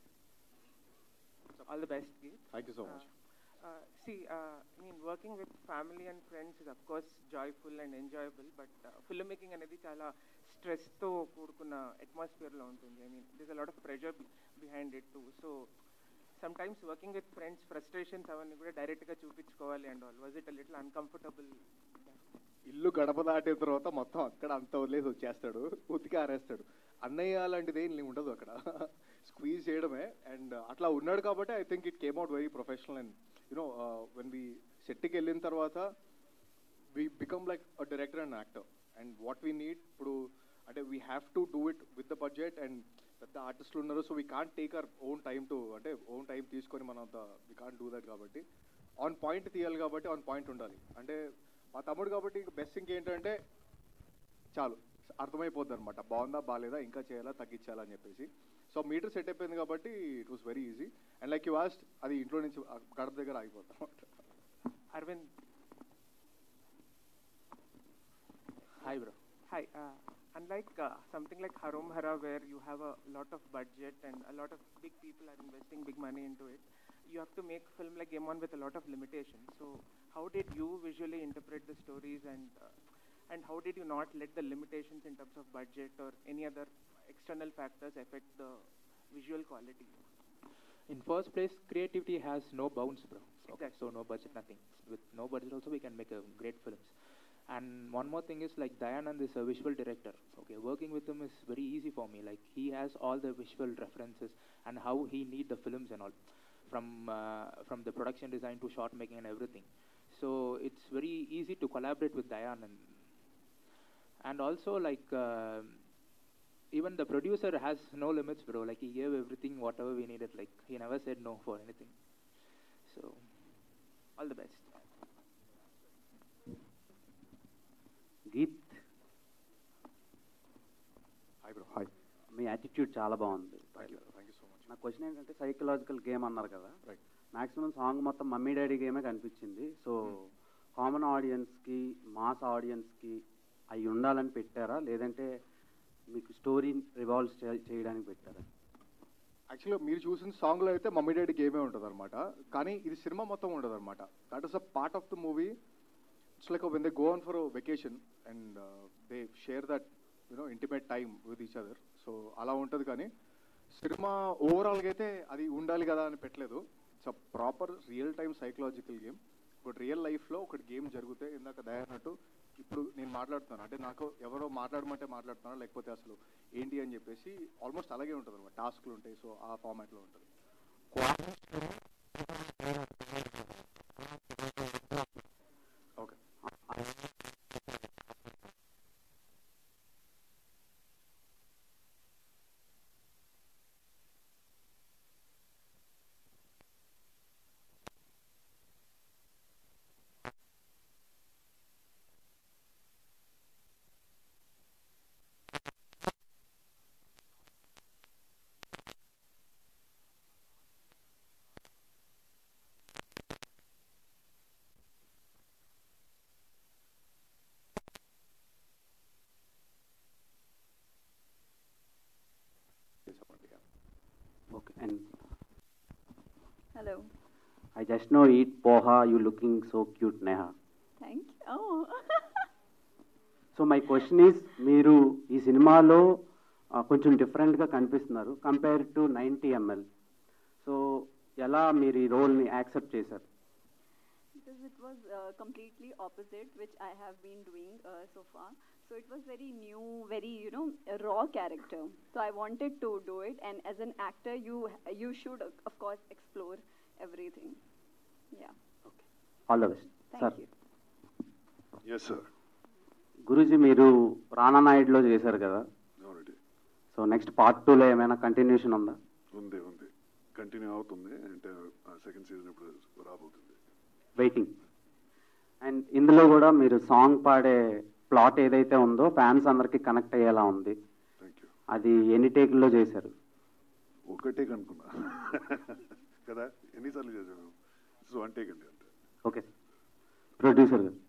[SPEAKER 16] all the best Geeth
[SPEAKER 10] Thank you so much.
[SPEAKER 16] See I mean working with family and friends is of course joyful and enjoyable but film making అనేది చాలా స్ట్రెస్తో కూడుకున్న అట్మాస్ఫియర్లో ఉంటుంది I mean this a lot of pressure behind it too so sometimes working with friends frustrations అవన్నీ కూడా డైరెక్ట్గా చూపించుకోవాలి and all was it a little uncomfortable
[SPEAKER 10] ఇల్లు గడప దాటిన తర్వాత మొత్తం అక్కడ అంత వదిలేసి వచ్చేస్తాడు ఉతికి ఆరేస్తాడు అన్నయ్య లాంటిది ఏం ఉండదు అక్కడ స్క్వీజ్ చేయడమే అండ్ అట్లా ఉన్నాడు కాబట్టి I think it came out very professional and you know when we సెట్కి వెళ్ళిన తర్వాత we become like a director and actor and what we need ఇప్పుడు అంటే we have to do it with the budget and పెద్ద ఆర్టిస్టులు ఉన్నారు so we can't take our own time to అంటే own time తీసుకొని మనం అంత వీ కాంట్ డూ దట్ కాబట్టి ఆన్ పాయింట్ తీయాలి కాబట్టి ఆన్ పాయింట్ ఉండాలి అంటే మా తమ్ముడు కాబట్టి ఇంక బెస్ట్ ఇంకేంటంటే చాలు అర్థమైపోద్ది అనమాట బాగుందా బాగాలేదా ఇంకా చేయాలా తగ్గించాలా అని చెప్పేసి సో మీటర్ సెట్ అయిపోయింది కాబట్టి it was very easy and like you waste అది ఇంట్లో నుంచి ఆ గడప దగ్గర ఆగిపోతాం
[SPEAKER 16] Arvind,
[SPEAKER 2] Hi, bro.
[SPEAKER 16] hi. Uh, unlike uh, something like Harom Hara, where you have a lot of budget and a lot of big people are investing big money into it, you have to make film like Game On with a lot of limitations. So, how did you visually interpret the stories, and uh, and how did you not let the limitations in terms of budget or any other external factors affect the visual quality?
[SPEAKER 2] In first place, creativity has no bounds, bro. Okay,
[SPEAKER 16] Exactly.
[SPEAKER 2] so no budget, nothing. With no budget also, we can make a great films. And one more thing is like Dayanand is a visual director. Okay, working with him is very easy for me. Like he has all the visual references and how he need the films and all, from uh, from the production design to shot making and everything. So it's very easy to collaborate with Dayanand. And also like. um even the producer has no limits, bro. Like he gave everything, whatever we needed. Like he never said no for anything. So, all the best.
[SPEAKER 17] Geeth
[SPEAKER 10] hi bro hi
[SPEAKER 17] మీ attitude చాలా బాగుంది
[SPEAKER 10] thank you thank you so much
[SPEAKER 17] నా question ఏంటంటే psychological game అన్నారు కదా
[SPEAKER 10] right
[SPEAKER 17] maximum song మొత్తం mummy daddy గేమే కనిపించింది సో కామన్ ఆడియన్స్కి మాస్ ఆడియన్స్కి అవి ఉండాలని పెట్టారా లేదంటే మీకు స్టోరీ రివాల్వ్ చేయడానికి పెట్టారా
[SPEAKER 10] యాక్చువల్గా మీరు చూసిన సాంగ్లో అయితే మమ్మీ డాడీ గేమే ఉంటుంది అనమాట కానీ ఇది సినిమా మొత్తం ఉండదు అనమాట that is a part of the movie it's like when they go on for vacation and they share that you know intimate time with each other so అలా ఉంటుంది కానీ సినిమా ఓవరాల్గా అయితే అది ఉండాలి కదా అని పెట్టలేదు it's a proper real time psychological game but real లైఫ్లో ఒకటి గేమ్ జరిగితే ఇందాక దయన్నట్టు ఇప్పుడు నేను మాట్లాడుతున్నాను అంటే నాకు ఎవరో మాట్లాడమంటే మాట్లాడుతున్నా లేకపోతే అసలు ఏంటి అని చెప్పేసి ఆల్మోస్ట్ అలాగే ఉంటుంది అనమాట టాస్క్లు ఉంటాయి సో ఆ ఫార్మాట్లో ఉంటుంది okay
[SPEAKER 17] okay and
[SPEAKER 9] Hello.
[SPEAKER 17] I just know eat poha you looking so cute Neha
[SPEAKER 9] Thank you. Oh.
[SPEAKER 17] So my question is మీరు ఈ సినిమాలో ఆ, కొంచెం డిఫరెంట్గా కనిపిస్తున్నారు compare to ninety ML so ఎలా మీరు ఈ రోల్ని యాక్సెప్ట్ చేశారు
[SPEAKER 9] because it was uh, completely opposite which i have been doing uh, so far so it was very new very you know a raw character so i wanted to do it and as an actor you you should uh, of course explore everything yeah
[SPEAKER 17] all the best
[SPEAKER 9] thank
[SPEAKER 17] sir
[SPEAKER 9] you
[SPEAKER 8] yes sir
[SPEAKER 17] Guruji మీరు రానా నాయుడులో చేశారు కదా
[SPEAKER 8] అవునండి
[SPEAKER 17] so next part టూలో ఏమైనా continuation ఉందా
[SPEAKER 8] ఉంది ఉంది continue అవుతుంది అంటే సెకండ్ సీజన్ ఇప్పుడు రాబోతుంది
[SPEAKER 17] వెయిటింగ్ అండ్ ఇందులో కూడా మీరు సాంగ్ పాడే ప్లాట్ ఏదైతే ఉందో ఫ్యాన్స్ అందరికి కనెక్ట్ అయ్యేలా ఉంది అది ఎన్ని టేకుల్లో చేశారు
[SPEAKER 8] ఒకటే కనుక్కున్నా కదా ఎన్నిసార్లు చేశాను సో వన్ టేక్ అండి అంటే
[SPEAKER 17] ఓకే ప్రొడ్యూసర్ గారు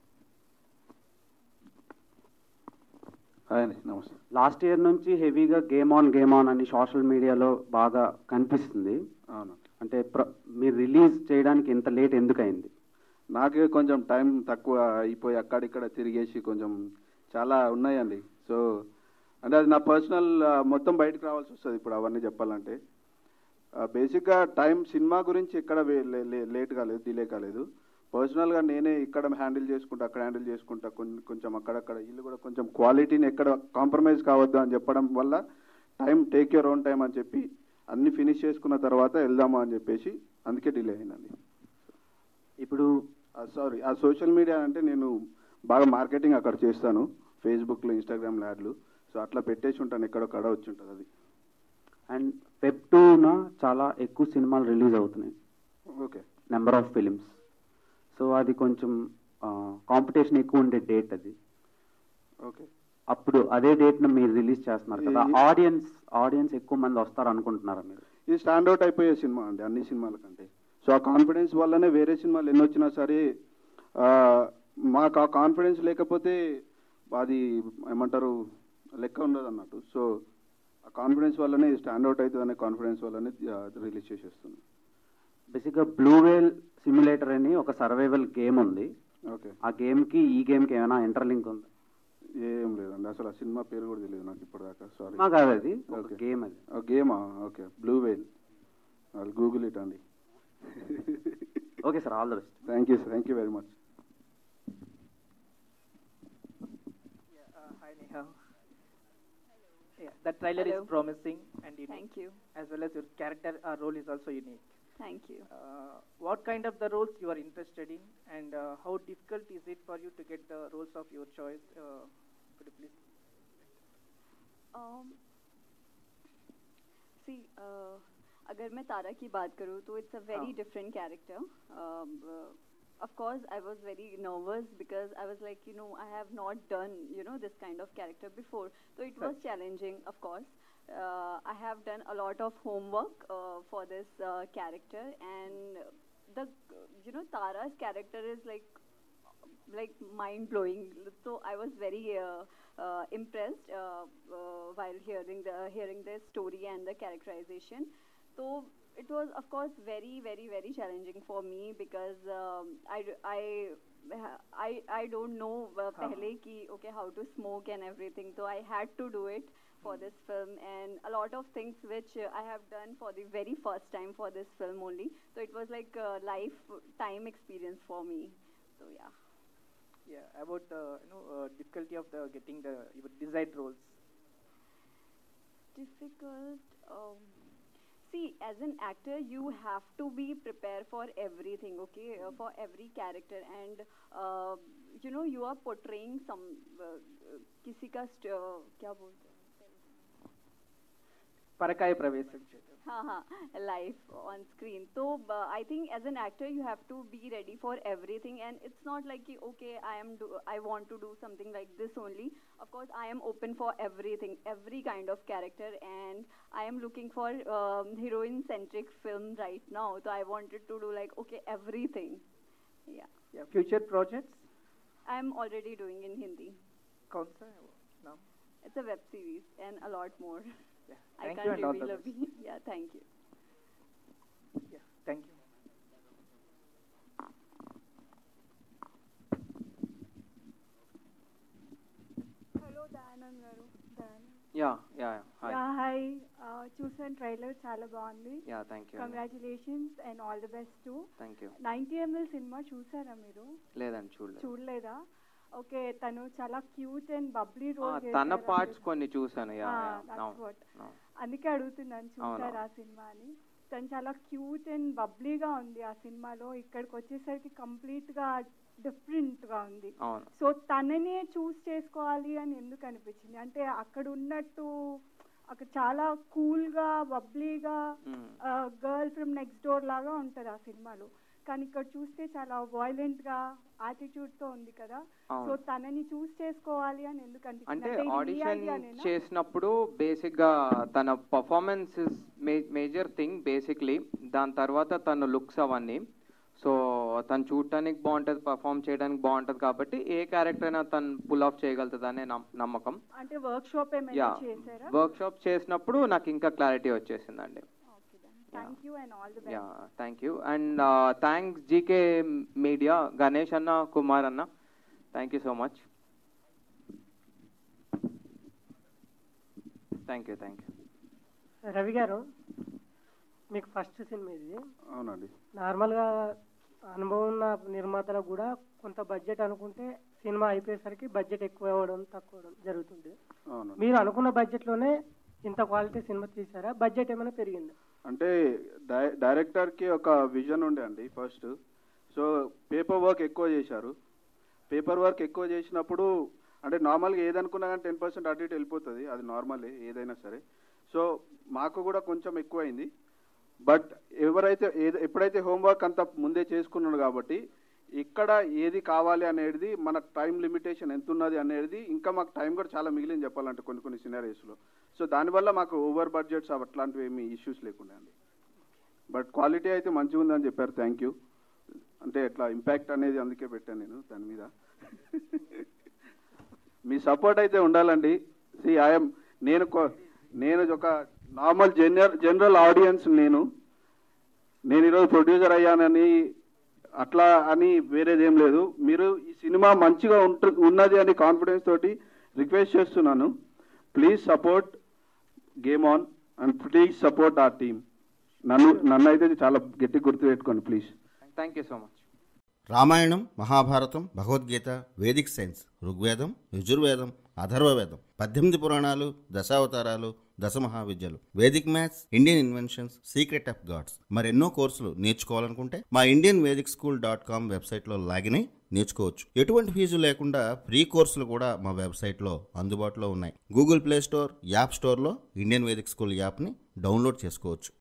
[SPEAKER 6] హాయ్ అండి నమస్తే
[SPEAKER 17] లాస్ట్ ఇయర్ నుంచి హెవీగా గేమ్ ఆన్ గేమ్ ఆన్ అని సోషల్ మీడియాలో బాగా కనిపిస్తుంది
[SPEAKER 6] అవును
[SPEAKER 17] అంటే ప్ర- మీరు రిలీజ్ చేయడానికి ఇంత లేట్ ఎందుకు అయింది
[SPEAKER 6] నాకే కొంచెం టైం తక్కువ అయిపోయి అక్కడిక్కడ తిరిగేసి కొంచెం చాలా ఉన్నాయండి సో అంటే అది నా పర్సనల్ మొత్తం బయటకు రావాల్సి వస్తుంది ఇప్పుడు అవన్నీ చెప్పాలంటే బేసిక్గా టైం సినిమా గురించి ఎక్కడ వే- లే- లే- లేట్ కాలేదు డిలే కాలేదు పర్సనల్గా నేనే ఇక్కడ హ్యాండిల్ చేసుకుంటా అక్కడ హ్యాండిల్ చేసుకుంటా కొన్ని కొంచెం అక్కడక్కడ ఇల్లు కూడా కొంచెం క్వాలిటీని ఎక్కడ కాంప్రమైజ్ కావద్దు అని చెప్పడం వల్ల time take your own time అని చెప్పి అన్ని ఫినిష్ చేసుకున్న తర్వాత వెళ్దామా అని చెప్పేసి అందుకే డిలే అయిందండి
[SPEAKER 17] ఇప్పుడు
[SPEAKER 6] సారీ ఆ సోషల్ మీడియా అంటే నేను బాగా మార్కెటింగ్ అక్కడ చేస్తాను ఫేస్బుక్లో ఇన్స్టాగ్రామ్ యాడ్లు సో అట్లా పెట్టేసి ఉంటాను ఎక్కడొక్కడ వచ్చి ఉంటుంది అది
[SPEAKER 17] అండ్ వెబ్ టూన చాలా ఎక్కువ సినిమాలు రిలీజ్ అవుతున్నాయి
[SPEAKER 6] okay
[SPEAKER 17] number of films so అది కొంచెం కాంపిటీషన్ ఎక్కువ ఉండే డేట్ అది
[SPEAKER 6] ఓకే
[SPEAKER 17] అప్పుడు అదే డేట్ను మీరు రిలీజ్ చేస్తున్నారు కదా
[SPEAKER 6] ఈ-
[SPEAKER 17] ఆడియన్స్ ఆడియన్స్ ఎక్కువ మంది వస్తారు అనుకుంటున్నారా మీరు
[SPEAKER 6] ఇది స్టాండ్ అవుట్ అయిపోయే సినిమా అండి అన్ని సినిమాల కంటే సో ఆ కాన్ఫిడెన్స్ వల్లనే వేరే సినిమాలు ఎన్ని వచ్చినా సరే ఆ, మాకు ఆ కాన్ఫిడెన్స్ లేకపోతే అది ఏమంటారు లెక్క ఉండదు అన్నట్టు సో ఆ కాన్ఫిడెన్స్ వల్లనే స్టాండ్ అవుట్ అవుతుంది అనే కాన్ఫిడెన్స్ వల్లనే రిలీజ్ చేసేస్తుంది
[SPEAKER 17] బేసిక్గా బ్లూ వేల్ సిమ్యులేటర్ అని ఒక సర్వైవల్ గేమ్ ఉంది
[SPEAKER 6] ఓకే
[SPEAKER 17] ఆ గేమ్కి ఈ గేమ్కి ఏమైనా ఇంటర్లింక్ ఉందా
[SPEAKER 6] ఏం లేదండి అసలు ఆ సినిమా పేరు కూడా తెలియదు నాకు ఇప్పటిదాకా సారీ
[SPEAKER 17] సినిమా కాదు అది, ఒక గేమ్ అది.
[SPEAKER 6] గేమా okay blue whale Google it అండి
[SPEAKER 17] okay sir all the best
[SPEAKER 6] thank you thank you very much
[SPEAKER 18] Hi, Neha. Yeah, the trailer
[SPEAKER 9] Hello.
[SPEAKER 18] is promising and unique.
[SPEAKER 9] Thank you.
[SPEAKER 18] As well as your character uh, role is also unique.
[SPEAKER 9] Thank you.
[SPEAKER 18] Uh, what kind of the roles you are interested in, and uh, how difficult is it for you to get the roles of your choice? Uh, could you please?
[SPEAKER 9] Um, see, uh, अगर मैं तारा की बात करूँ तो it's a very
[SPEAKER 18] हाँ.
[SPEAKER 9] different character. Um, uh, of course, I was very nervous because I was like, you know, I have not done, you know, this kind of character before. So it was
[SPEAKER 18] Right.
[SPEAKER 9] challenging, of course. Uh, I have done a lot of homework uh, for this uh, character, and the, you know, Tara's character is like like mind blowing. So I was very uh, uh, impressed uh, uh, while hearing the hearing the story and the characterization. So it was of course very very very challenging for me because um, I I I I don't know uh,
[SPEAKER 18] हाँ.
[SPEAKER 9] पहले कि okay how to smoke and everything. So I had to do it for this film and a lot of things which uh, I have done for the very first time for this film only. So it was like a lifetime experience for me. So yeah.
[SPEAKER 18] Yeah, about the you know uh, difficulty of the getting the your desired roles.
[SPEAKER 9] difficult um, see as an actor you have to be prepared for everything okay uh, for every character and uh, you know you are portraying some uh, uh, किसी का st- uh, क्या बोलते हैं
[SPEAKER 18] परकाय प्रवेशम
[SPEAKER 9] हाँ हाँ life on screen so uh, I think as an actor you have to be ready for everything and it's not like कि, okay I am do I want to do something like this only of course I am open for everything every kind of character and I am looking for um, heroine centric film right now so I wanted to do like okay everything yeah
[SPEAKER 18] Yeah, future projects.
[SPEAKER 9] I am already doing in Hindi
[SPEAKER 18] कौन सा है वो नाम?
[SPEAKER 9] it's a web series and a lot more
[SPEAKER 18] Yeah.
[SPEAKER 9] I
[SPEAKER 18] Thank
[SPEAKER 9] can't
[SPEAKER 18] you and all the
[SPEAKER 9] reveal a
[SPEAKER 18] best.
[SPEAKER 9] bit. yeah thank you
[SPEAKER 18] Yeah, thank you.
[SPEAKER 19] Hello Dayanand garu Dayanand
[SPEAKER 20] yeah yeah hi
[SPEAKER 19] yeah hi చూసాను trailer చాలా బాగుంది
[SPEAKER 20] yeah thank you
[SPEAKER 19] congratulations and all the best to
[SPEAKER 20] thank you
[SPEAKER 19] ninety ML cinema చూసారా మీరు
[SPEAKER 20] లేదండి చూడలేదు
[SPEAKER 19] చూడలేదా okay తను చాలా క్యూట్ అండ్ బబ్లీ
[SPEAKER 20] ఆ,
[SPEAKER 19] రోల్
[SPEAKER 20] తన పార్ట్స్ కొన్ని చూసాను యా
[SPEAKER 19] Ah,
[SPEAKER 20] యా
[SPEAKER 19] that's
[SPEAKER 20] అవును
[SPEAKER 19] what.
[SPEAKER 20] అవును.
[SPEAKER 19] అందుకే అడుగుతున్నాను చూసారా ఆ సినిమా అని తను చాలా క్యూట్ అండ్ బబ్లీగా ఉంది ఆ సినిమాలో ఇక్కడికి వచ్చేసరికి కంప్లీట్ గా డిఫరెంట్ గా ఉంది
[SPEAKER 20] అవును
[SPEAKER 19] సో తననే చూస్ చేసుకోవాలి అని ఎందుకు అనిపించింది అంటే అక్కడ ఉన్నట్టు అక్కడ చాలా కూల్ గా బబ్లీగా
[SPEAKER 20] మ్మ్.
[SPEAKER 19] గర్ల్ ఫ్రమ్ నెక్స్ట్ డోర్ లాగా ఉంటది ఆ సినిమాలో కానీ ఇక్కడ చూస్తే చాలా వైలెంట్ గా యాటిట్యూడ్ తో ఉంది కదా
[SPEAKER 20] అవును.
[SPEAKER 19] సో తనని చూస్ చేసుకోవాలి అని ఎందుకు అనిపించింది
[SPEAKER 20] అంటే
[SPEAKER 19] ఇది
[SPEAKER 20] ఆడిషన్
[SPEAKER 19] reality అనేనా?
[SPEAKER 20] చేసినప్పుడు బేసిక్ గా తన performance is major thing basically దాని తర్వాత తన లుక్స్ అవన్నీ సో తను చూడటానికి బాగుంటుంది పర్ఫామ్ చేయడానికి బాగుంటుంది కాబట్టి ఏ క్యారెక్టర్ అయినా తను పుల్ ఆఫ్ చేయగలుగుతుంది అనే నమ్మకం
[SPEAKER 19] అంటే వర్క్ షాప్ ఏమైనా
[SPEAKER 20] యా
[SPEAKER 19] చేశారా
[SPEAKER 20] వర్క్ షాప్ చేసినప్పుడు నాకు ఇంకా క్లారిటీ వచ్చేసిందండి
[SPEAKER 19] thank you and all the
[SPEAKER 20] yeah
[SPEAKER 19] best
[SPEAKER 20] thank you and thanks GK media Ganesh anna Kumar anna thank you so much thank you thank you
[SPEAKER 21] Ravi garu మీకు ఫస్ట్ సినిమా ఇది
[SPEAKER 6] అవునండి
[SPEAKER 21] నార్మల్గా అనుభవం ఉన్న నిర్మాతలకు కూడా కొంత బడ్జెట్ అనుకుంటే సినిమా అయిపోయేసరికి బడ్జెట్ ఎక్కువ అవ్వడం తక్కువ అవ్వడం జరుగుతుంది
[SPEAKER 6] అవును
[SPEAKER 21] మీరు అనుకున్న బడ్జెట్లోనే ఇంత క్వాలిటీ సినిమా తీసారా బడ్జెట్ ఏమైనా పెరిగిందా
[SPEAKER 6] అంటే డై డైరెక్టర్కి ఒక విజన్ ఉండే అండి ఫస్ట్ సో పేపర్ వర్క్ ఎక్కువ చేశారు పేపర్ వర్క్ ఎక్కువ చేసినప్పుడు అంటే నార్మల్గా ఏదనుకున్నా కానీ టెన్ పర్సెంట్ అటు ఇటు వెళ్ళిపోతుంది అది నార్మలే ఏదైనా సరే సో మాకు కూడా కొంచెం ఎక్కువైంది బట్ ఎవరైతే ఏద ఎప్పుడైతే హోంవర్క్ అంతా ముందే చేసుకున్నాడు కాబట్టి ఎక్కడ ఏది కావాలి అనేది మన టైం లిమిటేషన్ ఎంత ఉన్నది అనేది ఇంకా మాకు టైం కూడా చాలా మిగిలింది చెప్పాలంటే కొన్ని కొన్ని సినారీస్లో సో దానివల్ల మాకు ఓవర్ బడ్జెట్స్ అట్లాంటివి ఏమి ఇష్యూస్ లేకుండా అండి బట్ క్వాలిటీ అయితే మంచిగా ఉందని చెప్పారు థ్యాంక్ యూ అంటే ఎట్లా ఇంపాక్ట్ అనేది అందుకే పెట్టాను నేను దాని మీద మీ సపోర్ట్ అయితే ఉండాలండి సి ఐఎమ్ నేను కొ- నేను ఒక నార్మల్ జనరల్ జనరల్ ఆడియన్స్ నేను నేను ఈరోజు ప్రొడ్యూసర్ అయ్యానని అట్లా అని వేరేదేం లేదు మీరు ఈ సినిమా మంచిగా ఉంటు ఉన్నది అని కాన్ఫిడెన్స్ తోటి రిక్వెస్ట్ చేస్తున్నాను please support game on and please support our team నన్ను నన్ను అయితే చాలా గట్టి గుర్తుపెట్టుకోండి please
[SPEAKER 20] thank you so much
[SPEAKER 3] Ramayanam Mahabharatam Bhagavad Gita Vedic science Rigvedam Yajurvedam Atharvavedam పద్దెనిమిది పురాణాలు దశావతారాలు దశమహావిద్యలు Vedic maths Indian inventions secret of gods మరెన్నో కోర్సులు నేర్చుకోవాలనుకుంటే మా Indian Vedic school dot com వెబ్సైట్లో లాగిన్ అయి నేర్చుకోవచ్చు ఎటువంటి ఫీజు లేకుండా ఫ్రీ కోర్సులు కూడా మా వెబ్సైట్లో అందుబాటులో ఉన్నాయి గూగుల్ ప్లే స్టోర్ యాప్ స్టోర్లో ఇండియన్ వేదిక్ స్కూల్ యాప్ని డౌన్లోడ్ చేసుకోవచ్చు